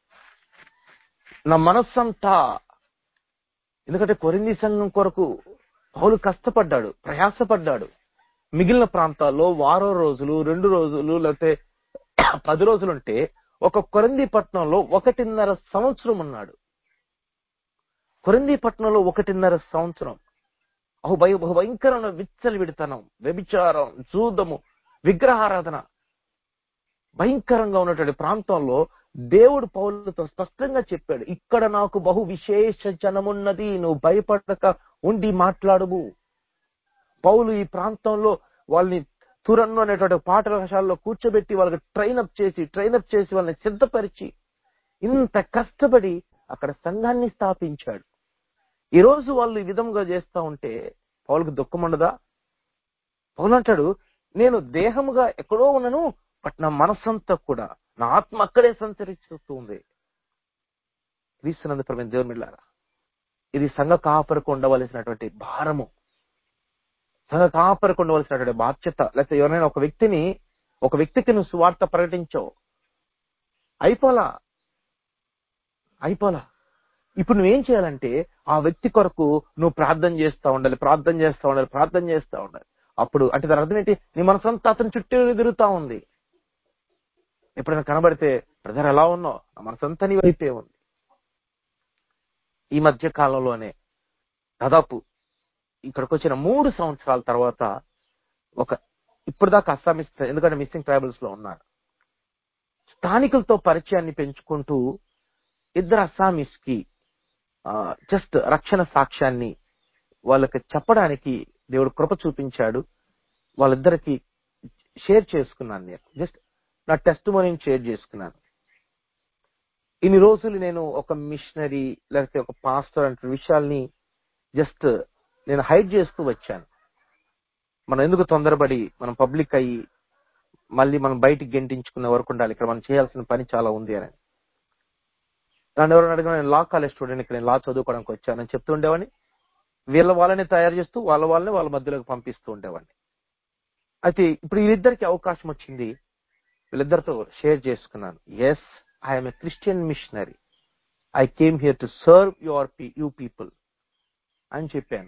నా మనస్సంతా ఎందుకంటే కొరింది సంఘం కొరకు పౌలు కష్టపడ్డాడు ప్రయాసపడ్డాడు మిగిలిన ప్రాంతాల్లో వారో రోజులు రెండు రోజులు లేకపోతే పది రోజులుంటే ఒక కొరంది పట్టణంలో ఒకటిన్నర సంవత్సరం ఉన్నాడు కొరంది పట్టణంలో ఒకటిన్నర సంవత్సరం అహు భయ బహు భయంకరమైన విచ్చలి విడతనం వ్యభిచారం జూదము విగ్రహారాధన భయంకరంగా ఉన్నటువంటి ప్రాంతంలో దేవుడు పౌలతో స్పష్టంగా చెప్పాడు ఇక్కడ నాకు బహు విశేష జనమున్నది నువ్వు భయపడక ఉండి మాట్లాడుము పౌలు ఈ ప్రాంతంలో వాళ్ళని తురన్ను అనేటువంటి పాఠశాలలో కూర్చోబెట్టి వాళ్ళకి ట్రైన్ అప్ చేసి ట్రైన్ అప్ చేసి వాళ్ళని సిద్ధపరిచి ఇంత కష్టపడి అక్కడ సంఘాన్ని స్థాపించాడు ఈ రోజు వాళ్ళు ఈ విధంగా చేస్తా ఉంటే పౌలకు దుఃఖం ఉండదా పౌలు అంటాడు నేను దేహముగా ఎక్కడో ఉన్నాను బట్ నా మనస్సంతా కూడా నా ఆత్మ అక్కడే సంచరిస్తూ ఉంది క్రీస్తునందు ప్రమేణ దేవుని మిళ్ళారా ఇది సంఘ కాపరకు ఉండవలసినటువంటి భారము సంఘ కాపరకు ఉండవలసినటువంటి బాధ్యత లేకపోతే ఎవరైనా ఒక వ్యక్తిని ఒక వ్యక్తికి నువ్వు సువార్త ప్రకటించావు అయిపోలా అయిపోలా ఇప్పుడు నువ్వేం చేయాలంటే ఆ వ్యక్తి కొరకు నువ్వు ప్రార్థన చేస్తా ఉండాలి ప్రార్థన చేస్తా ఉండాలి ప్రార్థన చేస్తా ఉండాలి అప్పుడు అంటే దాని అర్థం ఏంటి నీ మనసంతా అతని చుట్టూ తిరుగుతా ఉంది ఎప్పుడైనా కనబడితే బ్రదర్ ఎలా ఉన్నావు నా మనసంతా నీ వైపే ఉంది ఈ మధ్య కాలంలోనే దాదాపు ఇక్కడికి వచ్చిన మూడు సంవత్సరాల తర్వాత ఒక ఇప్పుడు దాకా అస్సామీస్ ఎందుకంటే మిస్సింగ్ ట్రైబల్స్ లో ఉన్నారు స్థానికులతో పరిచయాన్ని పెంచుకుంటూ ఇద్దరు అస్సామీస్ కి జస్ట్ రక్షణ సాక్ష్యాన్ని వాళ్ళకి చెప్పడానికి దేవుడు కృప చూపించాడు వాళ్ళిద్దరికి షేర్ చేసుకున్నాను నేను జస్ట్ నా టెస్ట్ మనీని షేర్ చేసుకున్నాను ఇన్ని రోజులు నేను ఒక మిషనరీ లేకపోతే ఒక పాస్టర్ అంటే విషయాల్ని జస్ట్ నేను హైడ్ చేస్తూ వచ్చాను మనం ఎందుకు తొందరపడి మనం పబ్లిక్ అయ్యి మళ్ళీ మనం బయటికి గెంటించుకునే వరకు ఉండాలి ఇక్కడ మనం చేయాల్సిన పని చాలా ఉంది అని నన్ను ఎవరైనా అడిగినా నేను లా కాలేజ్ స్టూడెంట్ ఇక్కడ నేను లా చదువుకోవడానికి వచ్చానని చెప్తూ ఉండేవాడిని వీళ్ళ వాళ్ళని తయారు చేస్తూ వాళ్ళ వాళ్ళని వాళ్ళ మధ్యలోకి పంపిస్తూ ఉండేవాడిని అయితే ఇప్పుడు వీళ్ళిద్దరికి అవకాశం వచ్చింది వీళ్ళిద్దరితో షేర్ చేసుకున్నాను yes I'm a Christian missionary I came here to serve your you people అని చెప్పాను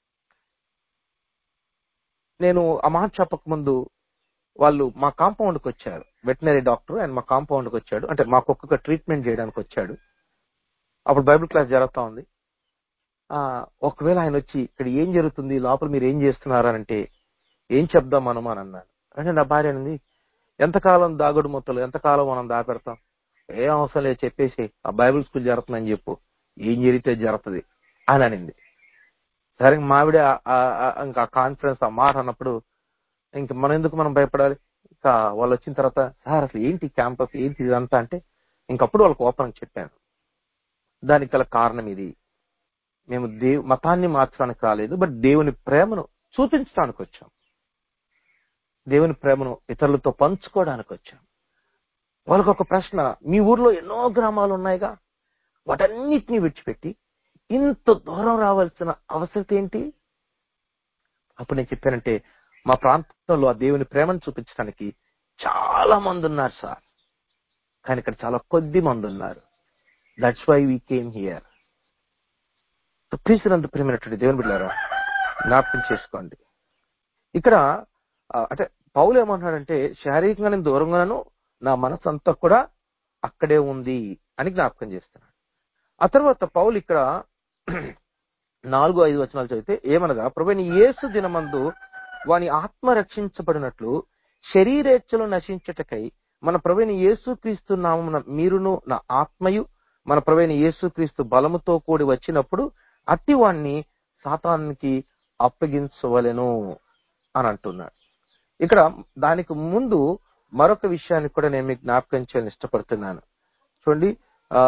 నేను ఆ మాట చెప్పక ముందు వాళ్ళు మా కాంపౌండ్కి వచ్చారు వెటనరీ డాక్టర్ అండ్ మా కాంపౌండ్కి వచ్చాడు అంటే మాకు ఒక్కొక్క ట్రీట్మెంట్ చేయడానికి వచ్చాడు అప్పుడు బైబిల్ క్లాస్ జరుగుతా ఉంది ఆ ఒకవేళ ఆయన వచ్చి ఇక్కడ ఏం జరుగుతుంది లోపల మీరు ఏం చేస్తున్నారు అంటే ఏం చెప్దాం మనం అని అన్నాడు అంటే నా భార్య అనింది ఎంతకాలం దాగుడు మొత్తలు ఎంతకాలం మనం దాపెడతాం ఏం అవసరం లేదు చెప్పేసి ఆ బైబిల్ స్కూల్ జరుగుతుందని చెప్పు ఏం జరిగితే జరుగుతుంది అని అనింది సరే మావిడే ఇంకా కాన్ఫరెన్స్ ఆ మాట అన్నప్పుడు ఇంక మనం ఎందుకు మనం భయపడాలి ఇంకా వాళ్ళు వచ్చిన తర్వాత సార్ అసలు ఏంటి క్యాంపస్ ఏంటి ఇదంతా అంటే ఇంకప్పుడు వాళ్ళకి ఓపెన్ చెప్పాను దానికి గల కారణం ఇది మేము దేవు మతాన్ని మార్చడానికి రాలేదు బట్ దేవుని ప్రేమను చూపించడానికి వచ్చాం దేవుని ప్రేమను ఇతరులతో పంచుకోవడానికి వచ్చాం వాళ్ళకి ఒక ప్రశ్న మీ ఊర్లో ఎన్నో గ్రామాలు ఉన్నాయిగా వాటన్నిటిని విడిచిపెట్టి ఇంత దూరం రావాల్సిన అవసరం ఏంటి అప్పుడు నేను చెప్పానంటే మా ప్రాంతంలో ఆ దేవుని ప్రేమను చూపించడానికి చాలా మంది ఉన్నారు సార్ కానీ ఇక్కడ చాలా కొద్ది మంది ఉన్నారు that's why we came here ప్రీసినంత ప్రేమైనటువంటి దేవుని బిడ్డారా జ్ఞాపకం చేసుకోండి ఇక్కడ అంటే పౌలు ఏమంటున్నాడంటే శారీరకంగా నేను దూరంగాను నా మనసు అంతా కూడా అక్కడే ఉంది అని జ్ఞాపకం చేస్తున్నాడు ఆ తర్వాత పౌలు ఇక్కడ నాలుగు ఐదు వచనాలు చదివితే ఏమనగా ప్రభుని యేసు దినమందు వాని ఆత్మ రక్షించబడినట్లు శరీరేచ్ఛలు నశించటకై మన ప్రవేణ యేసు క్రీస్తు నామమున మీరును నా ఆత్మయు మన ప్రవేణ యేసు క్రీస్తు బలముతో కూడి వచ్చినప్పుడు అట్టి వాణ్ణి సాతానికి అప్పగించవలెను అని అంటున్నాడు ఇక్కడ దానికి ముందు మరొక విషయాన్ని కూడా నేను మీకు జ్ఞాపకం చేయాలని ఇష్టపడుతున్నాను చూడండి ఆ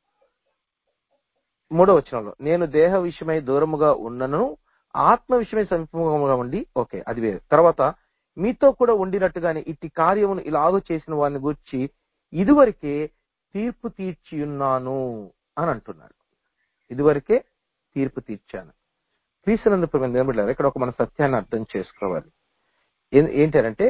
మూడో వచనంలో నేను దేహ విషయమై దూరముగా ఉన్నను ఆత్మ విషయమై సమీపముగా ఉండి ఓకే అది వేరు తర్వాత మీతో కూడా ఉండినట్టుగానే ఇట్టి కార్యమును ఇలాగూ చేసిన వారిని గురించి ఇదివరకే తీర్పు తీర్చి ఉన్నాను అని అంటున్నాడు ఇదివరకే తీర్పు తీర్చాను క్రీస్తునందు నిలబడ్డారు ఇక్కడ ఒక మన సత్యాన్ని అర్థం చేసుకోవాలి ఏంటంటే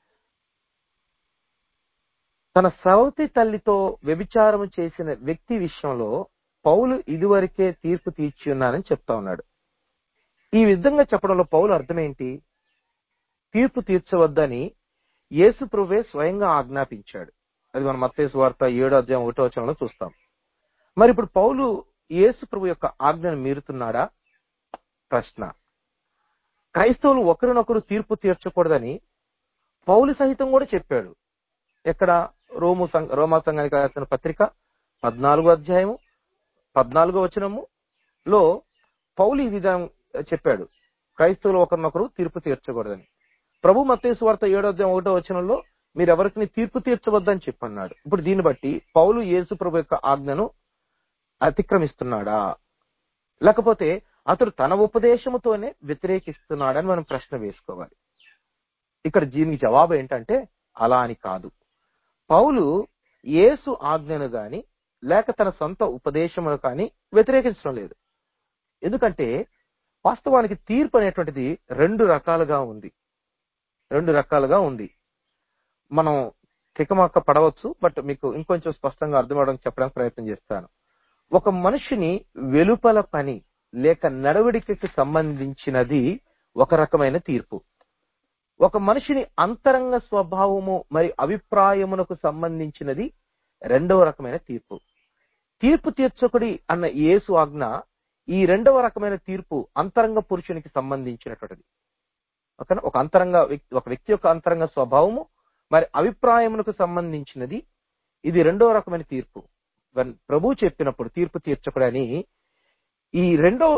తన సవతి తల్లితో వ్యభిచారం చేసిన వ్యక్తి విషయంలో పౌలు ఇదివరకే తీర్పు తీర్చి ఉన్నానని చెప్తా ఉన్నాడు ఈ విధంగా చెప్పడంలో పౌలు అర్థం ఏంటి తీర్పు తీర్చవద్దని యేసు ప్రభువే స్వయంగా ఆజ్ఞాపించాడు అది మన మత్తేసు వార్త ఏడో అధ్యాయం ఒకటో వచనంలో చూస్తాం మరి ఇప్పుడు పౌలు యేసు ప్రభు యొక్క ఆజ్ఞను మీరుతున్నాడా ప్రశ్న క్రైస్తవులు ఒకరినొకరు తీర్పు తీర్చకూడదని పౌలు సహితం కూడా చెప్పాడు ఎక్కడ రోము సంఘ రోమా సంఘానికి రాసిన పత్రిక పద్నాలుగో అధ్యాయము పద్నాలుగో వచనము లో పౌలు ఈ విధంగా చెప్పాడు క్రైస్తవులు ఒకరినొకరు తీర్పు తీర్చకూడదని ప్రభు మత్తేసు వార్త ఏడో అధ్యాయం ఒకటో వచనంలో మీరు ఎవరికి తీర్పు తీర్చవద్దని చెప్పన్నాడు ఇప్పుడు దీన్ని బట్టి పౌలు యేసు ప్రభు యొక్క ఆజ్ఞను అతిక్రమిస్తున్నాడా లేకపోతే అతడు తన ఉపదేశముతోనే వ్యతిరేకిస్తున్నాడని మనం ప్రశ్న వేసుకోవాలి ఇక్కడ దీనికి జవాబు ఏంటంటే అలా అని కాదు పౌలు యేసు ఆజ్ఞను గాని లేక తన సొంత ఉపదేశమును కానీ వ్యతిరేకించడం లేదు ఎందుకంటే వాస్తవానికి తీర్పు అనేటువంటిది రెండు రకాలుగా ఉంది రెండు రకాలుగా ఉంది మనం తికమక్క పడవచ్చు బట్ మీకు ఇంకొంచెం స్పష్టంగా అర్థమవడానికి చెప్పడానికి ప్రయత్నం చేస్తాను ఒక మనిషిని వెలుపల పని లేక నడవడికకి సంబంధించినది ఒక రకమైన తీర్పు ఒక మనిషిని అంతరంగ స్వభావము మరి అభిప్రాయమునకు సంబంధించినది రెండవ రకమైన తీర్పు తీర్పు తీర్చకుడి అన్న యేసు ఆజ్ఞ ఈ రెండవ రకమైన తీర్పు అంతరంగ పురుషునికి సంబంధించినటువంటిది ఓకేనా ఒక అంతరంగ వ్యక్తి ఒక వ్యక్తి యొక్క అంతరంగ స్వభావము మరి అభిప్రాయమునకు సంబంధించినది ఇది రెండవ రకమైన తీర్పు వన్ ప్రభు చెప్పినప్పుడు తీర్పు తీర్చకుడని ఈ రెండో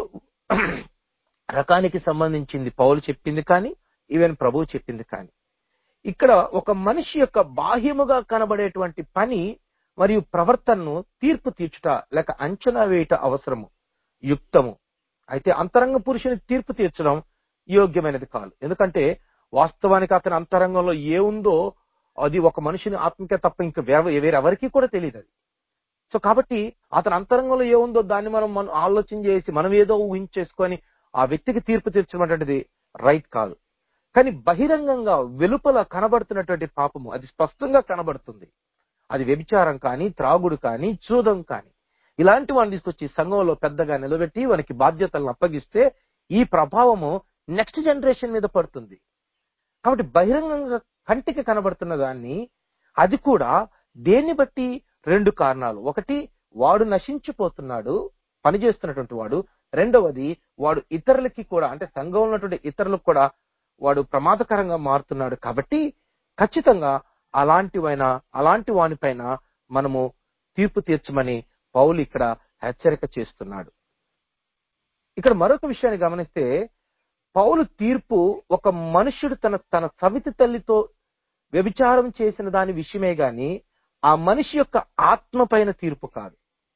రకానికి సంబంధించింది పౌలు చెప్పింది కానీ ఈవెన్ ప్రభు చెప్పింది కానీ ఇక్కడ ఒక మనిషి యొక్క బాహ్యముగా కనబడేటువంటి పని మరియు ప్రవర్తనను తీర్పు తీర్చుట లేక అంచనా వేయుట అవసరము యుక్తము అయితే అంతరంగ పురుషుని తీర్పు తీర్చడం యోగ్యమైనది కాదు ఎందుకంటే వాస్తవానికి అతని అంతరంగంలో ఏ ఉందో అది ఒక మనిషిని ఆత్మకే తప్ప ఇంకా వేరే వేరెవరికి కూడా తెలియదు అది సో కాబట్టి అతని అంతరంగంలో ఏ ఉందో దాన్ని మనం మనం ఆలోచన చేసి మనం ఏదో ఊహించేసుకొని ఆ వ్యక్తికి తీర్పు తీర్చడం అనేటువంటిది రైట్ కాదు కానీ బహిరంగంగా వెలుపల కనబడుతున్నటువంటి పాపము అది స్పష్టంగా కనబడుతుంది అది వ్యభిచారం కానీ త్రాగుడు కానీ చూదం కానీ ఇలాంటి వాడిని తీసుకొచ్చి సంఘంలో పెద్దగా నిలబెట్టి వానికి బాధ్యతలను అప్పగిస్తే ఈ ప్రభావము నెక్స్ట్ జనరేషన్ మీద పడుతుంది కాబట్టి బహిరంగంగా కంటికి కనబడుతున్న దాన్ని అది కూడా దేన్ని బట్టి రెండు కారణాలు ఒకటి వాడు నశించిపోతున్నాడు పనిచేస్తున్నటువంటి వాడు రెండవది వాడు ఇతరులకి కూడా అంటే సంఘంలో ఉన్నటువంటి ఇతరులకు కూడా వాడు ప్రమాదకరంగా మారుతున్నాడు కాబట్టి ఖచ్చితంగా అలాంటివైన అలాంటి వానిపైన మనము తీర్పు తీర్చమని పౌలు ఇక్కడ హెచ్చరిక చేస్తున్నాడు ఇక్కడ మరొక విషయాన్ని గమనిస్తే పౌలు తీర్పు ఒక మనుష్యుడు తన తన సవితి తల్లితో వ్యభిచారం చేసిన దాని విషయమే గాని ఆ మనిషి యొక్క ఆత్మ పైన తీర్పు కాదు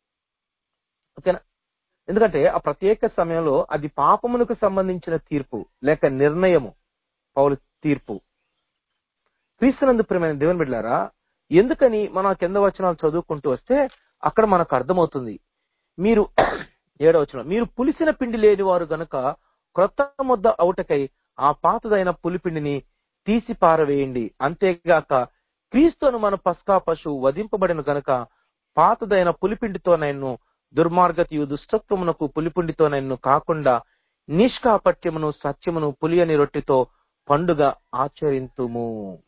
ఓకేనా ఎందుకంటే ఆ ప్రత్యేక సమయంలో అది పాపమునకు సంబంధించిన తీర్పు లేక నిర్ణయము పౌలు తీర్పు క్రీస్తునందు ప్రేమైన దేవుని బిడ్డారా ఎందుకని మన కింద వచనాలు చదువుకుంటూ వస్తే అక్కడ మనకు అర్థమవుతుంది మీరు ఏడవచనం మీరు పులిసిన పిండి లేని వారు గనుక క్రొత్త ముద్ద అవుటకై ఆ పాతదైన పులిపిండిని తీసి పారవేయండి అంతేగాక క్రీస్తును మన పస్కా పశువు వధింపబడిన గనుక పాతదైన పులిపిండితో నన్ను దుర్మార్గతయు దుష్టత్వమునకు పులిపిండితో నన్ను కాకుండా నిష్కాపట్యమును సత్యమును పులియని రొట్టెతో పండుగ ఆచరింతుము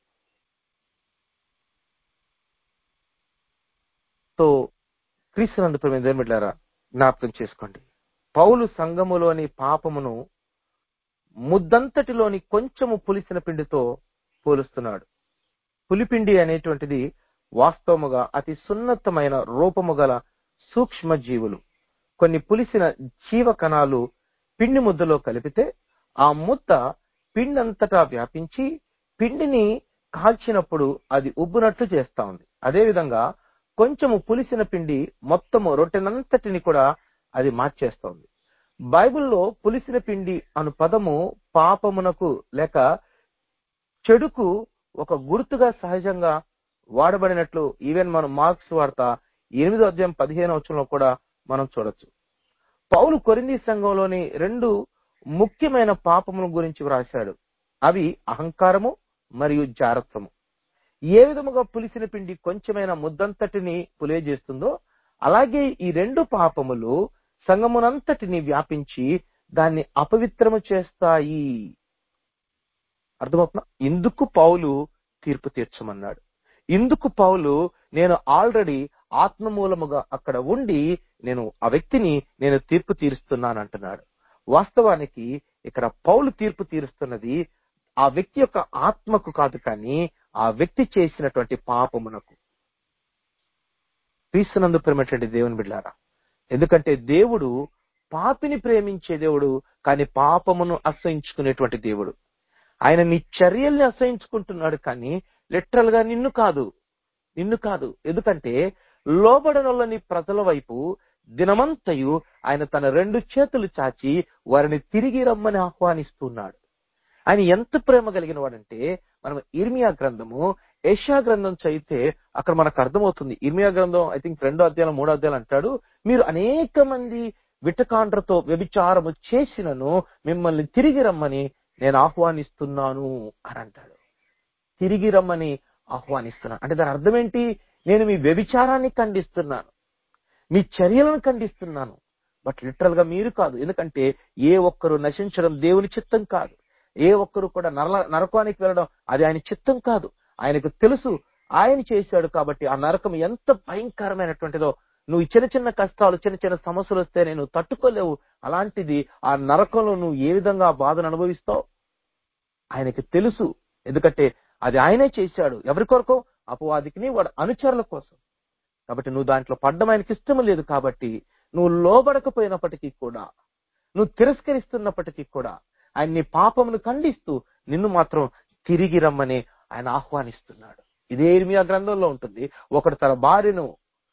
సో క్రీస్తునందు ప్రేమ బిడ్డారా జ్ఞాపకం చేసుకోండి పౌలు సంఘములోని పాపమును ముద్దంతటిలోని కొంచెము పులిసిన పిండితో పోలుస్తున్నాడు పులిపిండి అనేటువంటిది వాస్తవముగా అతి సున్నతమైన రూపము గల సూక్ష్మ జీవులు కొన్ని పులిసిన జీవ కణాలు పిండి ముద్దలో కలిపితే ఆ ముద్ద పిండంతటా వ్యాపించి పిండిని కాల్చినప్పుడు అది ఉబ్బునట్లు చేస్తా ఉంది అదేవిధంగా కొంచెము పులిసిన పిండి మొత్తము రొట్టెనంతటిని కూడా అది మార్చేస్తోంది బైబిల్లో పులిసిన పిండి అను పదము పాపమునకు లేక చెడుకు ఒక గుర్తుగా సహజంగా వాడబడినట్లు ఈవెన్ మనం మార్క్స్ వార్త ఎనిమిదో అధ్యాయం పదిహేను వచ్చంలో కూడా మనం చూడొచ్చు పౌలు కొరింది సంఘంలోని రెండు ముఖ్యమైన పాపముల గురించి వ్రాశాడు అవి అహంకారము మరియు జారత్వము ఏ విధముగా పులిసిన పిండి కొంచెమైన ముద్దంతటిని పులియజేస్తుందో అలాగే ఈ రెండు పాపములు సంగమునంతటిని వ్యాపించి దాన్ని అపవిత్రము చేస్తాయి అర్థమవుతున్నా ఇందుకు పౌలు తీర్పు తీర్చమన్నాడు ఇందుకు పౌలు నేను ఆల్రెడీ ఆత్మమూలముగా అక్కడ ఉండి నేను ఆ వ్యక్తిని నేను తీర్పు తీరుస్తున్నాను అంటున్నాడు వాస్తవానికి ఇక్కడ పౌలు తీర్పు తీరుస్తున్నది ఆ వ్యక్తి యొక్క ఆత్మకు కాదు కానీ ఆ వ్యక్తి చేసినటువంటి పాపమునకు క్రీస్తునందు ప్రేమటువంటి దేవుని బిడ్డారా ఎందుకంటే దేవుడు పాపిని ప్రేమించే దేవుడు కానీ పాపమును అసహించుకునేటువంటి దేవుడు ఆయన నీ చర్యల్ని అసహించుకుంటున్నాడు కానీ లిటరల్ గా నిన్ను కాదు నిన్ను కాదు ఎందుకంటే లోబడనొల్లని ప్రజల వైపు దినమంతయు ఆయన తన రెండు చేతులు చాచి వారిని తిరిగి రమ్మని ఆహ్వానిస్తున్నాడు ఆయన ఎంత ప్రేమ కలిగిన వాడంటే మనం ఇర్మియా గ్రంథము ఏషియా గ్రంథం చదివితే అక్కడ మనకు అర్థమవుతుంది ఇర్మియా గ్రంథం ఐ థింక్ రెండో అధ్యాయం మూడో అధ్యాయం అంటాడు మీరు అనేక మంది విటకాండ్రతో వ్యభిచారము చేసినను మిమ్మల్ని తిరిగి రమ్మని నేను ఆహ్వానిస్తున్నాను అని అంటాడు తిరిగి రమ్మని ఆహ్వానిస్తున్నాను అంటే దాని అర్థం ఏంటి నేను మీ వ్యభిచారాన్ని ఖండిస్తున్నాను మీ చర్యలను ఖండిస్తున్నాను బట్ లిటరల్ గా మీరు కాదు ఎందుకంటే ఏ ఒక్కరు నశించడం దేవుని చిత్తం కాదు ఏ ఒక్కరు కూడా నరల నరకానికి వెళ్ళడం అది ఆయన చిత్తం కాదు ఆయనకు తెలుసు ఆయన చేశాడు కాబట్టి ఆ నరకం ఎంత భయంకరమైనటువంటిదో నువ్వు చిన్న చిన్న కష్టాలు చిన్న చిన్న సమస్యలు వస్తే నేను తట్టుకోలేవు అలాంటిది ఆ నరకంలో నువ్వు ఏ విధంగా ఆ బాధను అనుభవిస్తావు ఆయనకి తెలుసు ఎందుకంటే అది ఆయనే చేశాడు ఎవరి కొరకు అపవాదికిని వాడు అనుచరుల కోసం కాబట్టి నువ్వు దాంట్లో పడ్డం ఆయనకి ఇష్టం లేదు కాబట్టి నువ్వు లోబడకపోయినప్పటికీ కూడా నువ్వు తిరస్కరిస్తున్నప్పటికీ కూడా ఆయన నీ పాపమును ఖండిస్తూ నిన్ను మాత్రం తిరిగి రమ్మని ఆయన ఆహ్వానిస్తున్నాడు ఇదే ఇర్మియా గ్రంథంలో ఉంటుంది ఒకడు తన భార్యను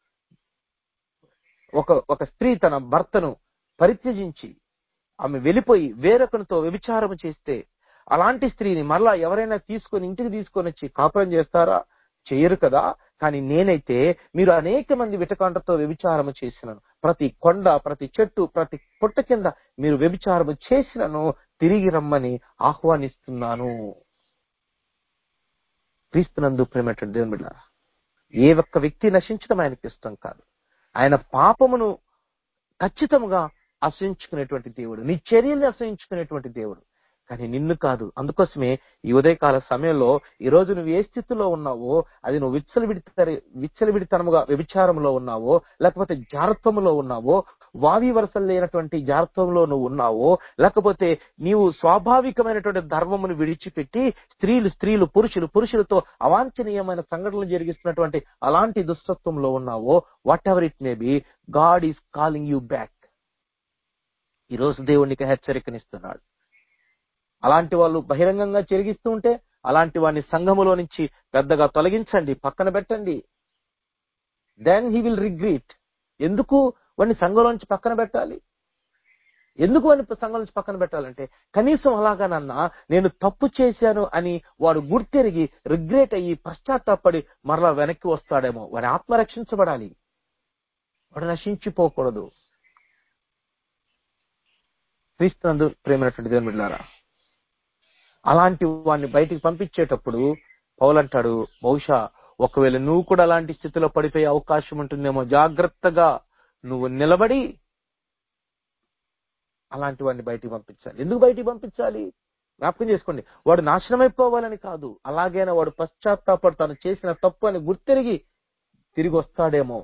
ఒక ఒక స్త్రీ తన భర్తను పరిత్యజించి ఆమె వెళ్ళిపోయి వేరొకరితో వ్యభిచారం చేస్తే అలాంటి స్త్రీని మరలా ఎవరైనా తీసుకొని ఇంటికి తీసుకొని వచ్చి కాపురం చేస్తారా చెయ్యరు కదా కానీ నేనైతే మీరు అనేక మంది విటకాండతో వ్యభిచారము చేసినను ప్రతి కొండ ప్రతి చెట్టు ప్రతి పుట్ట కింద మీరు వ్యభిచారము చేసినను తిరిగి రమ్మని ఆహ్వానిస్తున్నాను క్రీస్తునందు ప్రేమటువంటి దేవుని బిడ్డ ఏ ఒక్క వ్యక్తి నశించడం ఆయనకి ఇష్టం కాదు ఆయన పాపమును ఖచ్చితంగా అసహించుకునేటువంటి దేవుడు నీ చర్యల్ని అసహించుకునేటువంటి దేవుడు కానీ నిన్ను కాదు అందుకోసమే ఈ ఉదయకాల సమయంలో ఈ రోజు నువ్వు ఏ స్థితిలో ఉన్నావో అది నువ్వు విచ్చలవిడి విచ్చలవిడితనముగా వ్యభిచారంలో ఉన్నావో లేకపోతే జారత్వములో ఉన్నావో వావి వరసలు లేనటువంటి జారత్వంలో నువ్వు ఉన్నావో లేకపోతే నీవు స్వాభావికమైనటువంటి ధర్మమును విడిచిపెట్టి స్త్రీలు స్త్రీలు పురుషులు పురుషులతో అవాంఛనీయమైన సంఘటనలు జరిగిస్తున్నటువంటి అలాంటి దుస్తత్వంలో ఉన్నావో whatever it may be God is calling you back ఈ రోజు దేవునికి హెచ్చరికనిస్తున్నాడు అలాంటి వాళ్ళు బహిరంగంగా చెరిగిస్తూ ఉంటే అలాంటి వాడిని సంఘములో నుంచి పెద్దగా తొలగించండి పక్కన పెట్టండి దెన్ హీ విల్ రిగ్రీట్ ఎందుకు వాడిని సంఘంలోంచి పక్కన పెట్టాలి ఎందుకు వాడిని సంఘం నుంచి పక్కన పెట్టాలంటే కనీసం అలాగానన్నా నేను తప్పు చేశాను అని వాడు గుర్తెరిగి రిగ్రెట్ అయ్యి పశ్చాత్తాపడి మరలా వెనక్కి వస్తాడేమో వాడి ఆత్మ రక్షించబడాలి వాడు నశించిపోకూడదు క్రీస్తునందు ప్రేమైనటువంటి దేవుని బిడ్డారా అలాంటి వాడిని బయటికి పంపించేటప్పుడు పౌలంటాడు బహుశా ఒకవేళ నువ్వు కూడా అలాంటి స్థితిలో పడిపోయే అవకాశం ఉంటుందేమో జాగ్రత్తగా నువ్వు నిలబడి అలాంటి వాడిని బయటికి పంపించాలి ఎందుకు బయటికి పంపించాలి జ్ఞాపకం చేసుకోండి వాడు నాశనమైపోవాలని కాదు అలాగైనా వాడు పశ్చాత్తాపడు తను చేసిన తప్పు అని గుర్తెరిగి తిరిగి వస్తాడేమో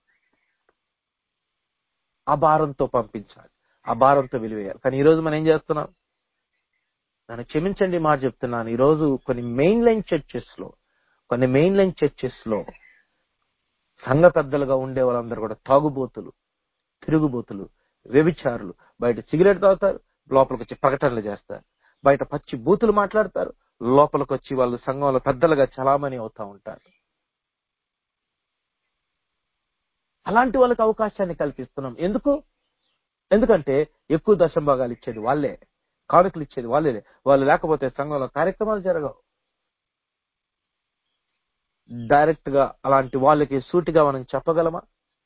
ఆ భారంతో పంపించాలి ఆ భారంతో విలువేయాలి కానీ ఈ రోజు మనం ఏం చేస్తున్నాం నన్ను క్షమించండి మాట చెప్తున్నాను ఈ రోజు కొన్ని మెయిన్ లైన్ చర్చెస్ లో కొన్ని మెయిన్ లైన్ చర్చెస్ లో సంఘ పెద్దలుగా ఉండే వాళ్ళందరూ కూడా తాగుబోతులు తిరుగుబోతులు వ్యభిచారులు బయట సిగరెట్ తాగుతారు లోపలికి వచ్చి ప్రకటనలు చేస్తారు బయట పచ్చి బూతులు మాట్లాడతారు లోపలికి వచ్చి వాళ్ళు సంఘంలో పెద్దలుగా చలామణి అవుతా ఉంటారు అలాంటి వాళ్ళకి అవకాశాన్ని కల్పిస్తున్నాం ఎందుకు ఎందుకంటే ఎక్కువ దశంభాగాలు ఇచ్చేది వాళ్ళే కానుకలు ఇచ్చేది వాళ్ళే వాళ్ళు లేకపోతే సంఘంలో కార్యక్రమాలు జరగవు డైరెక్ట్ గా అలాంటి వాళ్ళకి సూటిగా మనం చెప్పగలమా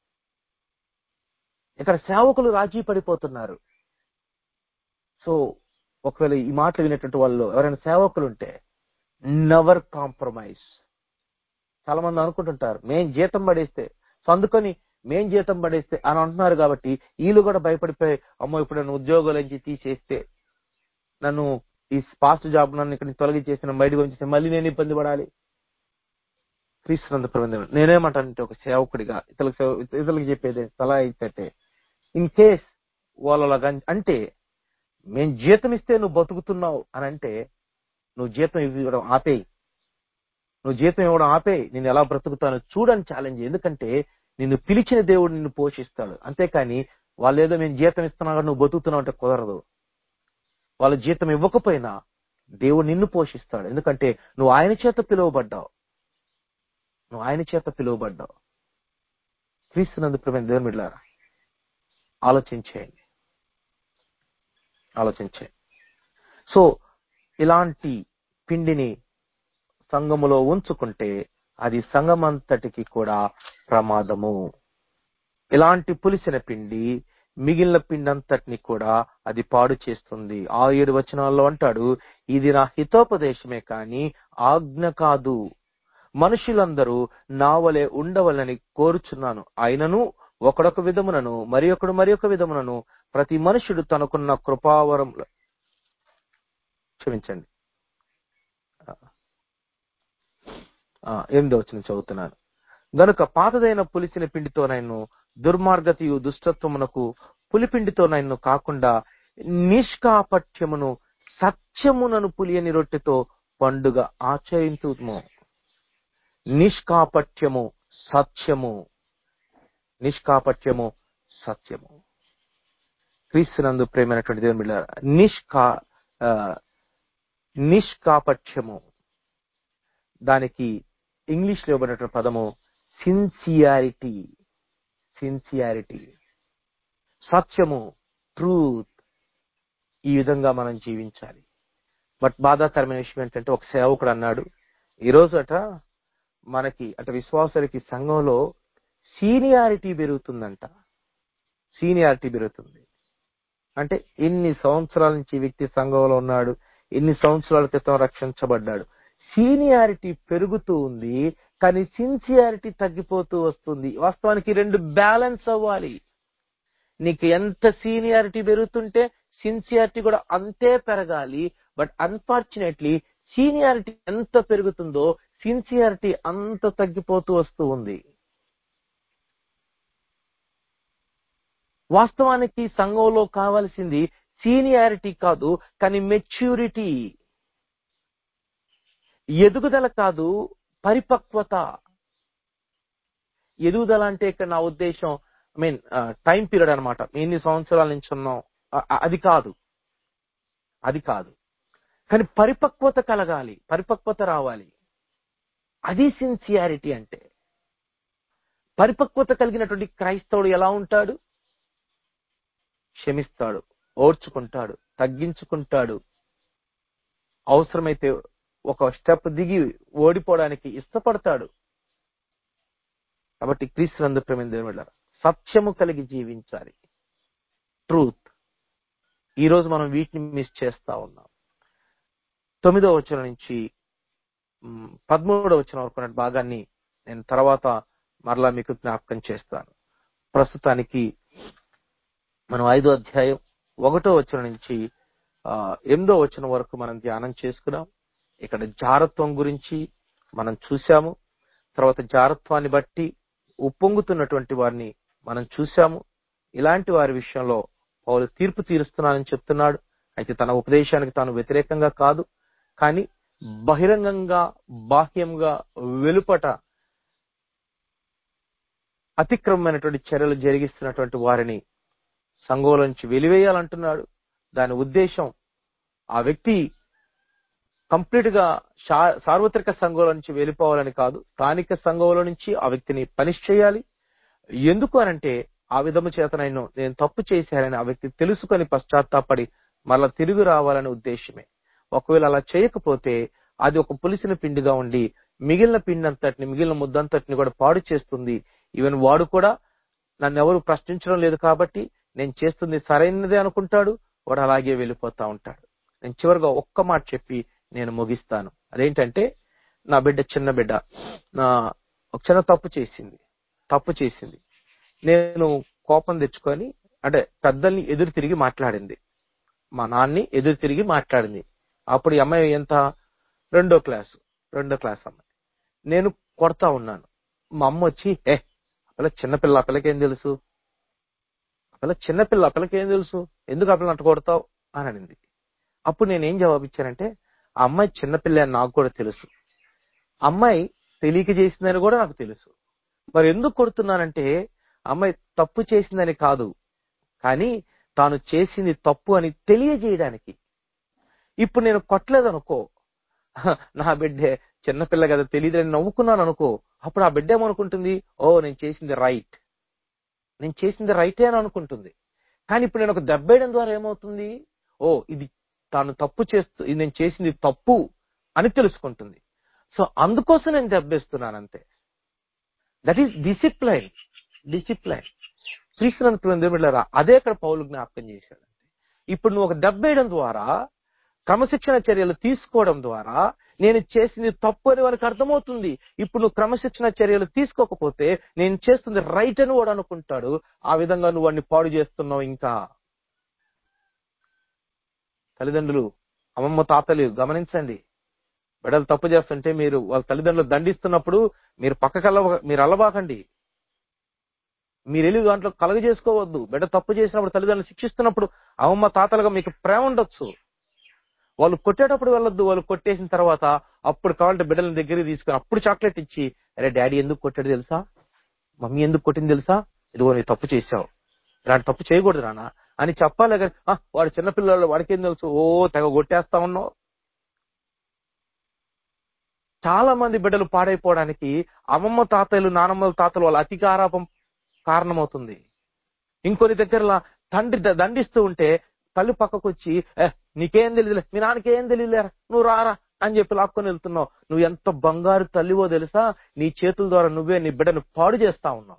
ఇక్కడ సేవకులు రాజీ పడిపోతున్నారు సో ఒకవేళ ఈ మాటలు వినేటువంటి వాళ్ళు ఎవరైనా సేవకులు ఉంటే నెవర్ కాంప్రమైజ్ చాలా మంది అనుకుంటుంటారు మేం జీతం పడేస్తే సో అందుకని మేం జీతం పడేస్తే అని అంటున్నారు కాబట్టి వీళ్ళు కూడా భయపడిపోయి అమ్మో ఇప్పుడు నన్ను ఉద్యోగాల నుంచి తీసేస్తే నన్ను ఈ పాస్ట్ జాబ్ నన్ను ఇక్కడ నుంచి తొలగించేసిన బయటకు వచ్చేస్తే మళ్ళీ నేను ఇబ్బంది పడాలి క్రీస్తునందు ప్రబంధం నేనేమంటానంటే ఒక సేవకుడిగా ఇతరులకు సేవ- ఇతరులకు చెప్పేది సలహా ఇచ్చటే ఇన్ కేస్ వాళ్ళ అంటే మేం జీతం ఇస్తే నువ్వు బతుకుతున్నావు అని అంటే నువ్వు జీతం ఇవ్వడం ఆపేయి నువ్వు జీతం ఇవ్వడం ఆపేయి నేను ఎలా బ్రతుకుతానో చూడని ఛాలెంజ్ ఎందుకంటే నిన్ను పిలిచిన దేవుడు నిన్ను పోషిస్తాడు అంతేకాని వాళ్ళు ఏదో మేము జీతం ఇస్తున్నా కాబట్టి నువ్వు బతుకుతున్నావు అంటే కుదరదు వాళ్ళ జీతం ఇవ్వకపోయినా దేవుడు నిన్ను పోషిస్తాడు ఎందుకంటే నువ్వు ఆయన చేత పిలువబడ్డావు నువ్వు ఆయన చేత పిలువబడ్డావు క్రీస్తునందు ప్రేమ దేవుని బిడ్డలారా ఆలోచించేయండి ఆలోచించండి సో ఇలాంటి పిండిని సంఘములో ఉంచుకుంటే అది సంఘమంతటికి కూడా ప్రమాదము ఇలాంటి పులిసిన పిండి మిగిలిన పిండంతటిని కూడా అది పాడు చేస్తుంది ఆ ఏడు వచనాల్లో అంటాడు ఇది నా హితోపదేశమే కాని ఆజ్ఞ కాదు మనుషులందరూ నా వలె ఉండవలని కోరుచున్నాను అయినను ఒకడొక విధమునను మరి ఒకడు మరి ఒక విధమునను ప్రతి మనుషుడు తనకున్న కృపావరం క్షమించండి ఆ, ఎనిమిదో వచ్చిన చదువుతున్నాను గనుక పాతదైన పులిసిన పిండితో నన్ను దుర్మార్గతయు దుష్టత్వమునకు పులిపిండితో నన్ను కాకుండా నిష్కాపట్యమును సత్యమునను పులియని రొట్టెతో పండుగ ఆచరించుము నిష్కాపట్యము సత్యము నిష్కాపట్యము సత్యము క్రీస్తునందు ప్రేమైనటువంటి దేవుని బిడ్డలారా, నిష్కా ఆ, నిష్కాపట్యము దానికి ఇంగ్లీష్ లో ఇవ్వబడినటువంటి పదము సిన్సియారిటీ సిన్సియారిటీ సత్యము ట్రూత్ ఈ విధంగా మనం జీవించాలి బట్ బాధాకరమైన విషయం ఏంటంటే ఒక సేవకుడు అన్నాడు ఈ రోజట మనకి అటు విశ్వాసులకి సంఘంలో సీనియారిటీ పెరుగుతుందంట సీనియారిటీ పెరుగుతుంది అంటే ఎన్ని సంవత్సరాల నుంచి ఈ వ్యక్తి సంఘంలో ఉన్నాడు ఎన్ని సంవత్సరాల క్రితం రక్షించబడ్డాడు సీనియారిటీ పెరుగుతూ ఉంది కానీ సిన్సియారిటీ తగ్గిపోతూ వస్తుంది వాస్తవానికి ఈ రెండు బ్యాలెన్స్ అవ్వాలి నీకు ఎంత సీనియారిటీ పెరుగుతుంటే సిన్సియారిటీ కూడా అంతే పెరగాలి బట్ అన్ఫార్చునేట్లీ సీనియారిటీ ఎంత పెరుగుతుందో సిన్సియారిటీ అంత తగ్గిపోతూ వస్తూ ఉంది వాస్తవానికి సంఘంలో కావాల్సింది సీనియారిటీ కాదు కానీ మెచ్యూరిటీ ఎదుగుదల కాదు పరిపక్వత ఎదుగుదల అంటే ఇక్కడ నా ఉద్దేశం ఐ మీన్ టైం పీరియడ్ అనమాట ఎన్ని సంవత్సరాల నుంచి ఉన్నాం అ- అ- అది కాదు అది కాదు కానీ పరిపక్వత కలగాలి పరిపక్వత రావాలి అది సిన్సియారిటీ అంటే పరిపక్వత కలిగినటువంటి క్రైస్తవుడు ఎలా ఉంటాడు క్షమిస్తాడు ఓర్చుకుంటాడు తగ్గించుకుంటాడు అవసరమైతే ఒక స్టెప్ దిగి ఓడిపోవడానికి ఇష్టపడతాడు కాబట్టి క్రీస్తునందు ప్రేమ దేవుళ్ళ సత్యము కలిగి జీవించాలి ట్రూత్ ఈ రోజు మనం వీటిని మిస్ చేస్తా ఉన్నాం తొమ్మిదో వచనం నుంచి మ్, పదమూడవ వచనం వరకు ఉన్న భాగాన్ని నేను తర్వాత మరలా మీకు జ్ఞాపకం చేస్తాను ప్రస్తుతానికి మనం ఐదో అధ్యాయం ఒకటో వచనం నుంచి ఆ, ఎనిమిదో వచనం వరకు మనం ధ్యానం చేసుకున్నాం ఇక్కడ జారత్వం గురించి మనం చూశాము తర్వాత జారత్వాన్ని బట్టి ఉప్పొంగుతున్నటువంటి వారిని మనం చూశాము ఇలాంటి వారి విషయంలో పౌలు తీర్పు తీరుస్తున్నానని చెప్తున్నాడు అయితే తన ఉపదేశానికి తాను వ్యతిరేకంగా కాదు కానీ బహిరంగంగా బాహ్యంగా వెలుపట అతిక్రమమైనటువంటి చర్యలు జరిగిస్తున్నటువంటి వారిని సంఘంలోంచి వెలివేయాలంటున్నాడు దాని ఉద్దేశం ఆ వ్యక్తి కంప్లీట్ గా శా- సార్వత్రిక సంఘంలో నుంచి వెళ్ళిపోవాలని కాదు స్థానిక సంఘంలో నుంచి ఆ వ్యక్తిని పనిష్ చేయాలి ఎందుకు అనంటే ఆ విధము చేత నేను నేను తప్పు చేశానని ఆ వ్యక్తి తెలుసుకొని పశ్చాత్తాపడి మళ్ళా తిరిగి రావాలనే ఉద్దేశమే ఒకవేళ అలా చేయకపోతే అది ఒక పులిసిన పిండిగా ఉండి మిగిలిన పిండి అంతటిని మిగిలిన ముద్దంతటిని కూడా పాడు చేస్తుంది ఈవెన్ వాడు కూడా నన్ను ఎవరు ప్రశ్నించడం లేదు కాబట్టి నేను చేస్తుంది సరైనదే అనుకుంటాడు వాడు అలాగే వెళ్ళిపోతా ఉంటాడు నేను చివరిగా ఒక్క మాట చెప్పి నేను ముగిస్తాను అదేంటంటే నా బిడ్డ చిన్న బిడ్డ నా ఒక చిన్న తప్పు చేసింది తప్పు చేసింది నేను కోపం తెచ్చుకొని అంటే పెద్దల్ని ఎదురు తిరిగి మాట్లాడింది మా నాన్ని ఎదురు తిరిగి మాట్లాడింది అప్పుడు ఈ అమ్మాయి ఎంత రెండో క్లాసు రెండో క్లాస్ అమ్మాయి నేను కొడతా ఉన్నాను మా అమ్మ వచ్చి ఏ ఆ పిల్ల చిన్నపిల్ల ఆ పిల్లకేం తెలుసు ఆ పిల్ల చిన్నపిల్ల ఆ పిల్లకేం తెలుసు ఎందుకు ఆ పిల్ల అంట కొడతావు అని అనింది అప్పుడు నేను ఏం జవాబు ఇచ్చానంటే ఆ అమ్మాయి చిన్నపిల్ల అని నాకు కూడా తెలుసు అమ్మాయి తెలియక చేసిందని కూడా నాకు తెలుసు మరి ఎందుకు కొడుతున్నానంటే అమ్మాయి తప్పు చేసిందని కాదు కానీ తాను చేసింది తప్పు అని తెలియజేయడానికి ఇప్పుడు నేను కొట్టలేదు అనుకో నా బిడ్డే చిన్నపిల్ల కదా తెలియదని నవ్వుకున్నాను అనుకో అప్పుడు ఆ బిడ్డ ఏమనుకుంటుంది ఓ నేను చేసింది రైట్ నేను చేసింది రైటే అని అనుకుంటుంది కానీ ఇప్పుడు నేను ఒక దెబ్బేయడం ద్వారా ఏమవుతుంది ఓ ఇది తాను తప్పు చేస్తూ ఇది నేను చేసింది తప్పు అని తెలుసుకుంటుంది సో అందుకోసం నేను దెబ్బేస్తున్నాను అంతే దట్ ఈస్ డిసిప్లైన్ డిసిప్లైన్ క్రీస్తునందు వెళ్ళారా అదే ఇక్కడ పౌలు జ్ఞాపకం చేశాడు ఇప్పుడు నువ్వు ఒక దెబ్బేయడం ద్వారా క్రమశిక్షణ చర్యలు తీసుకోవడం ద్వారా నేను చేసింది తప్పు అని వారికి అర్థమవుతుంది ఇప్పుడు నువ్వు క్రమశిక్షణ చర్యలు తీసుకోకపోతే నేను చేస్తుంది రైట్ అని వాడు అనుకుంటాడు ఆ విధంగా నువ్వు వాడిని పాడు చేస్తున్నావు ఇంకా తల్లిదండ్రులు అమ్మమ్మ తాతలు గమనించండి బిడ్డలు తప్పు చేస్తుంటే మీరు వాళ్ళ తల్లిదండ్రులు దండిస్తున్నప్పుడు మీరు పక్కకల్ల మీరు అల్లబాకండి మీరు వెళ్ళి దాంట్లో కలగ చేసుకోవద్దు బిడ్డ తప్పు చేసినప్పుడు తల్లిదండ్రులు శిక్షిస్తున్నప్పుడు అమ్మమ్మ తాతలుగా మీకు ప్రేమ ఉండొచ్చు వాళ్ళు కొట్టేటప్పుడు వెళ్ళొద్దు వాళ్ళు కొట్టేసిన తర్వాత అప్పుడు కావాలంటే బిడ్డల దగ్గరికి తీసుకుని అప్పుడు చాక్లెట్ ఇచ్చి అరే డాడీ ఎందుకు కొట్టాడు తెలుసా మమ్మీ ఎందుకు కొట్టింది తెలుసా ఇదిగో నీ తప్పు చేసావు ఇలాంటి తప్పు చేయకూడదు నాన్న అని చెప్పాలి కానీ "ఆ, వాడు చిన్నపిల్లలు వాడికేం తెలుసు ఓ తెగ కొట్టేస్తా ఉన్నావు చాలా మంది బిడ్డలు పాడైపోవడానికి అమ్మమ్మ తాతయ్యలు నానమ్మల తాతలు వాళ్ళ అతికారాపం కారణమవుతుంది ఇంకొన్ని దగ్గరలా తండ్రి ద- దండిస్తూ ఉంటే తల్లి పక్కకు వచ్చి "ఏ, నీకేం తెలియదులే మీ నాన్నకేం తెలియలేరా నువ్వు రారా అని చెప్పి లాక్కొని వెళ్తున్నావు నువ్వు ఎంత బంగారు తల్లివో తెలుసా నీ చేతుల ద్వారా నువ్వే నీ బిడ్డను పాడు చేస్తా ఉన్నావు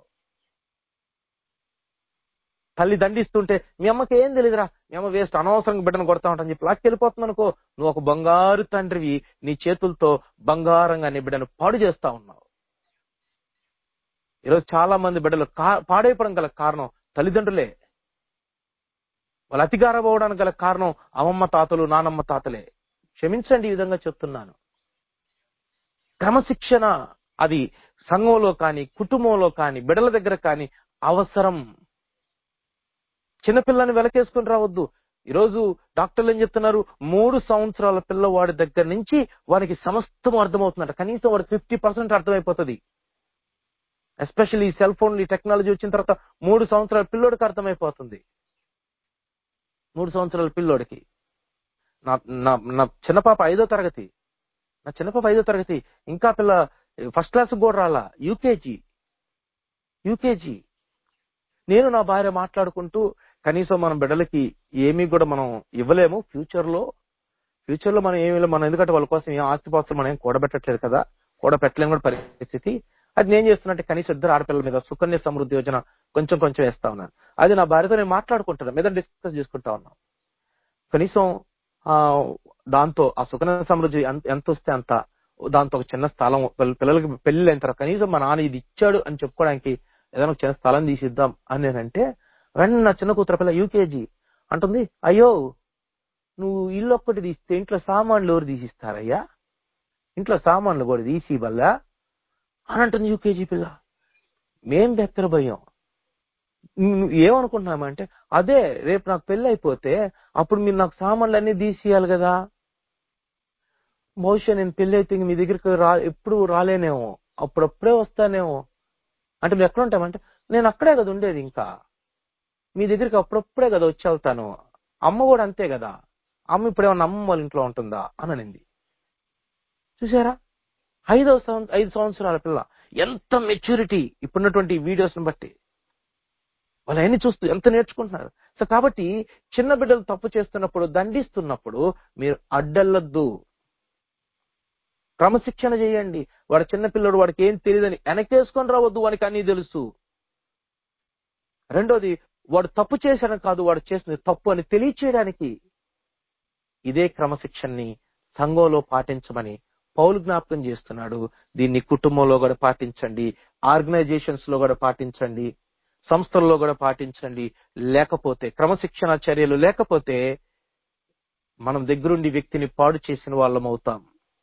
తల్లి దండిస్తుంటే మీ అమ్మకి ఏం తెలియదురా మీ అమ్మ వేస్ట్ అనవసరంగా బిడ్డను కొడతా ఉంటాని చెప్పి లాక్కి వెళ్ళిపోతుంది అనుకో నువ్వు ఒక బంగారు తండ్రివి నీ చేతులతో బంగారంగా నీ బిడ్డను పాడు చేస్తా ఉన్నావు ఈరోజు చాలా మంది బిడ్డలు కా- పాడైపోవడం గల కారణం తల్లిదండ్రులే వాళ్ళు అతిగారం అవడానికి గల కారణం అమ్మమ్మ తాతలు నానమ్మ తాతలే క్షమించండి ఈ విధంగా చెప్తున్నాను క్రమశిక్షణ అది సంఘంలో కానీ కుటుంబంలో కానీ బిడ్డల దగ్గర కానీ అవసరం చిన్నపిల్లని వెలకేసుకుని రావద్దు ఈరోజు డాక్టర్లు ఏం చెప్తున్నారు మూడు సంవత్సరాల పిల్లవాడి దగ్గర నుంచి వారికి సమస్తం అర్థమవుతుందంట కనీసం వాడికి ఫిఫ్టీ పర్సెంట్ అర్థమైపోతుంది ఎస్పెషల్లీ ఈ సెల్ ఫోన్ ఈ టెక్నాలజీ వచ్చిన తర్వాత మూడు సంవత్సరాల పిల్లోడికి అర్థమైపోతుంది మూడు సంవత్సరాల పిల్లోడికి నా నా నా చిన్న పాప ఐదో తరగతి నా చిన్న పాప ఐదో తరగతి ఇంకా పిల్ల ఫస్ట్ క్లాస్ కూడా రాలా యూకేజీ యూకేజీ నేను నా భార్య మాట్లాడుకుంటూ కనీసం మన బిడ్డలకి ఏమీ కూడా మనం ఇవ్వలేము ఫ్యూచర్ లో ఫ్యూచర్ లో మనం ఏమి మనం ఎందుకంటే వాళ్ళ కోసం ఏం ఆస్తిపాస్తులు మనం ఏం కూడబెట్టట్లేదు కదా కూడబెట్టలేము కూడా పరిస్థితి అది నేను చేస్తున్నట్టే కనీసం ఇద్దరు ఆడపిల్లల మీద సుకన్య సమృద్ధి యోజన కొంచెం కొంచెం వేస్తా ఉన్నాను అది నా భార్యతో నేను మాట్లాడుకుంటాను మీద డిస్కస్ చేసుకుంటా ఉన్నాం కనీసం ఆ దాంతో ఆ సుకన్య సమృద్ధి ఎంత- ఎంత వస్తే అంత దాంతో ఒక చిన్న స్థలం పిల్ల- పిల్లలకి పెళ్లి అయిన తర్వాత కనీసం మా నాన్న ఇది ఇచ్చాడు అని చెప్పుకోవడానికి ఏదైనా ఒక చిన్న స్థలం తీసిద్దాం అని నేనంటే వెంటనే నా చిన్న కూతురు పిల్ల యూకేజీ అంటుంది అయ్యో నువ్వు ఇల్లు ఒక్కటి తీస్తే ఇంట్లో సామాన్లు ఎవరు తీసిస్తారయ్యా ఇంట్లో సామాన్లు కూడా తీసి వల్ల అని అంటుంది యూకేజీ పిల్ల మేం బెత్తర భయం నువ్వు ఏమనుకుంటున్నామంటే అదే రేపు నాకు పెళ్లి అయిపోతే అప్పుడు మీరు నాకు సామాన్లు అన్ని తీసియాలి కదా బహుశా నేను పెళ్లి అయితే ఇంక మీ దగ్గరికి రా ఎప్పుడు రాలేనేమో అప్పుడప్పుడే వస్తానేమో అంటే మీరు ఎక్కడ ఉంటామంటే నేను అక్కడే కదా ఉండేది ఇంకా మీ దగ్గరికి అప్పుడప్పుడే కదా వచ్చి వెళ్తాను అమ్మ కూడా అంతే కదా అమ్మ ఇప్పుడు ఏమన్నా అమ్మ వాళ్ళ ఇంట్లో ఉంటుందా అని అనింది చూసారా ఐదో సంవ- ఐదు సంవత్సరాల పిల్ల ఎంత మెచ్యూరిటీ ఇప్పుడున్నటువంటి వీడియోస్ ని బట్టి వాళ్ళు అన్ని చూస్తూ ఎంత నేర్చుకుంటున్నారు సో కాబట్టి చిన్న బిడ్డలు తప్పు చేస్తున్నప్పుడు దండిస్తున్నప్పుడు మీరు అడ్డల్లొద్దు క్రమశిక్షణ చేయండి వాడు చిన్న పిల్లడు వాడికి ఏం తెలియదని వెనకేసుకొని రావద్దు వానికి అన్ని తెలుసు రెండోది వాడు తప్పు చేశాడని కాదు వాడు చేసింది తప్పు అని తెలియచేయడానికి ఇదే క్రమశిక్షణని సంఘంలో పాటించమని పౌలు జ్ఞాపకం చేస్తున్నాడు దీన్ని కుటుంబంలో కూడా పాటించండి ఆర్గనైజేషన్స్ లో కూడా పాటించండి సంస్థల్లో కూడా పాటించండి లేకపోతే క్రమశిక్షణ చర్యలు లేకపోతే మనం దగ్గరుండి వ్యక్తిని పాడు చేసిన వాళ్ళం అవుతాం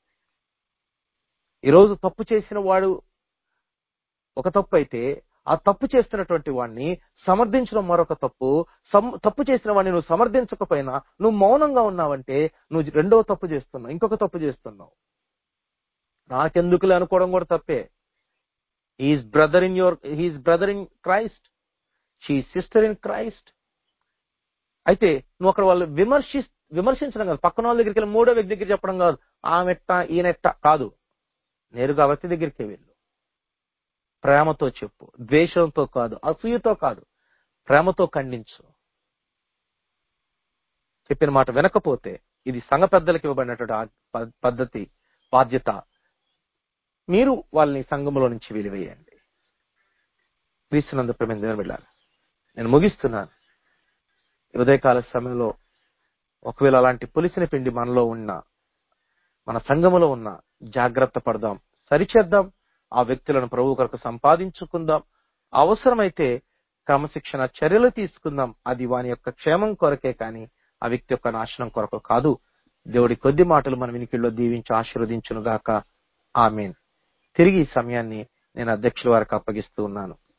ఈరోజు తప్పు చేసిన వాడు ఒక తప్పు అయితే ఆ తప్పు చేస్తున్నటువంటి వాడిని సమర్థించడం మరొక తప్పు సమ్- తప్పు చేసిన వాడిని నువ్వు సమర్థించకపోయినా నువ్వు మౌనంగా ఉన్నావంటే నువ్వు రెండవ తప్పు చేస్తున్నావు ఇంకొక తప్పు చేస్తున్నావు నాకెందుకులే అనుకోవడం కూడా తప్పే he's brother in your he's brother in Christ she sister in Christ అయితే నువ్వు అక్కడ వాళ్ళు విమర్శి విమర్శించడం కాదు పక్కన వాళ్ళ దగ్గరికి వెళ్ళి మూడో వ్యక్తి దగ్గర చెప్పడం కాదు ఆమెట్ట ఈయనెట్ట కాదు నేరుగా ఆ వ్యక్తి దగ్గరికి వెళ్ళు ప్రేమతో చెప్పు ద్వేషంతో కాదు అసూయతో కాదు ప్రేమతో ఖండించు చెప్పిన మాట వినకపోతే ఇది సంఘ పెద్దలకు ఇవ్వబడినటువంటి ఆ ప- పద్ధతి బాధ్యత మీరు వాళ్ళని సంఘంలో నుంచి వెలివేయండి క్రీస్తునందు ప్రేమ వెళ్ళాలి నేను ముగిస్తున్నాను ఈ ఉదయకాల సమయంలో ఒకవేళ అలాంటి పులిసిన పిండి మనలో ఉన్న మన సంఘములో ఉన్న జాగ్రత్త పడదాం సరిచేద్దాం ఆ వ్యక్తులను ప్రభు కొరకు సంపాదించుకుందాం అవసరమైతే క్రమశిక్షణ చర్యలు తీసుకుందాం అది వాని యొక్క క్షేమం కొరకే కానీ ఆ వ్యక్తి యొక్క నాశనం కొరకు కాదు దేవుడి కొద్ది మాటలు మన వినికిల్లో దీవించి ఆశీర్వదించును గాక ఆమెన్ తిరిగి ఈ సమయాన్ని నేను అధ్యక్షుల వారికి అప్పగిస్తూ ఉన్నాను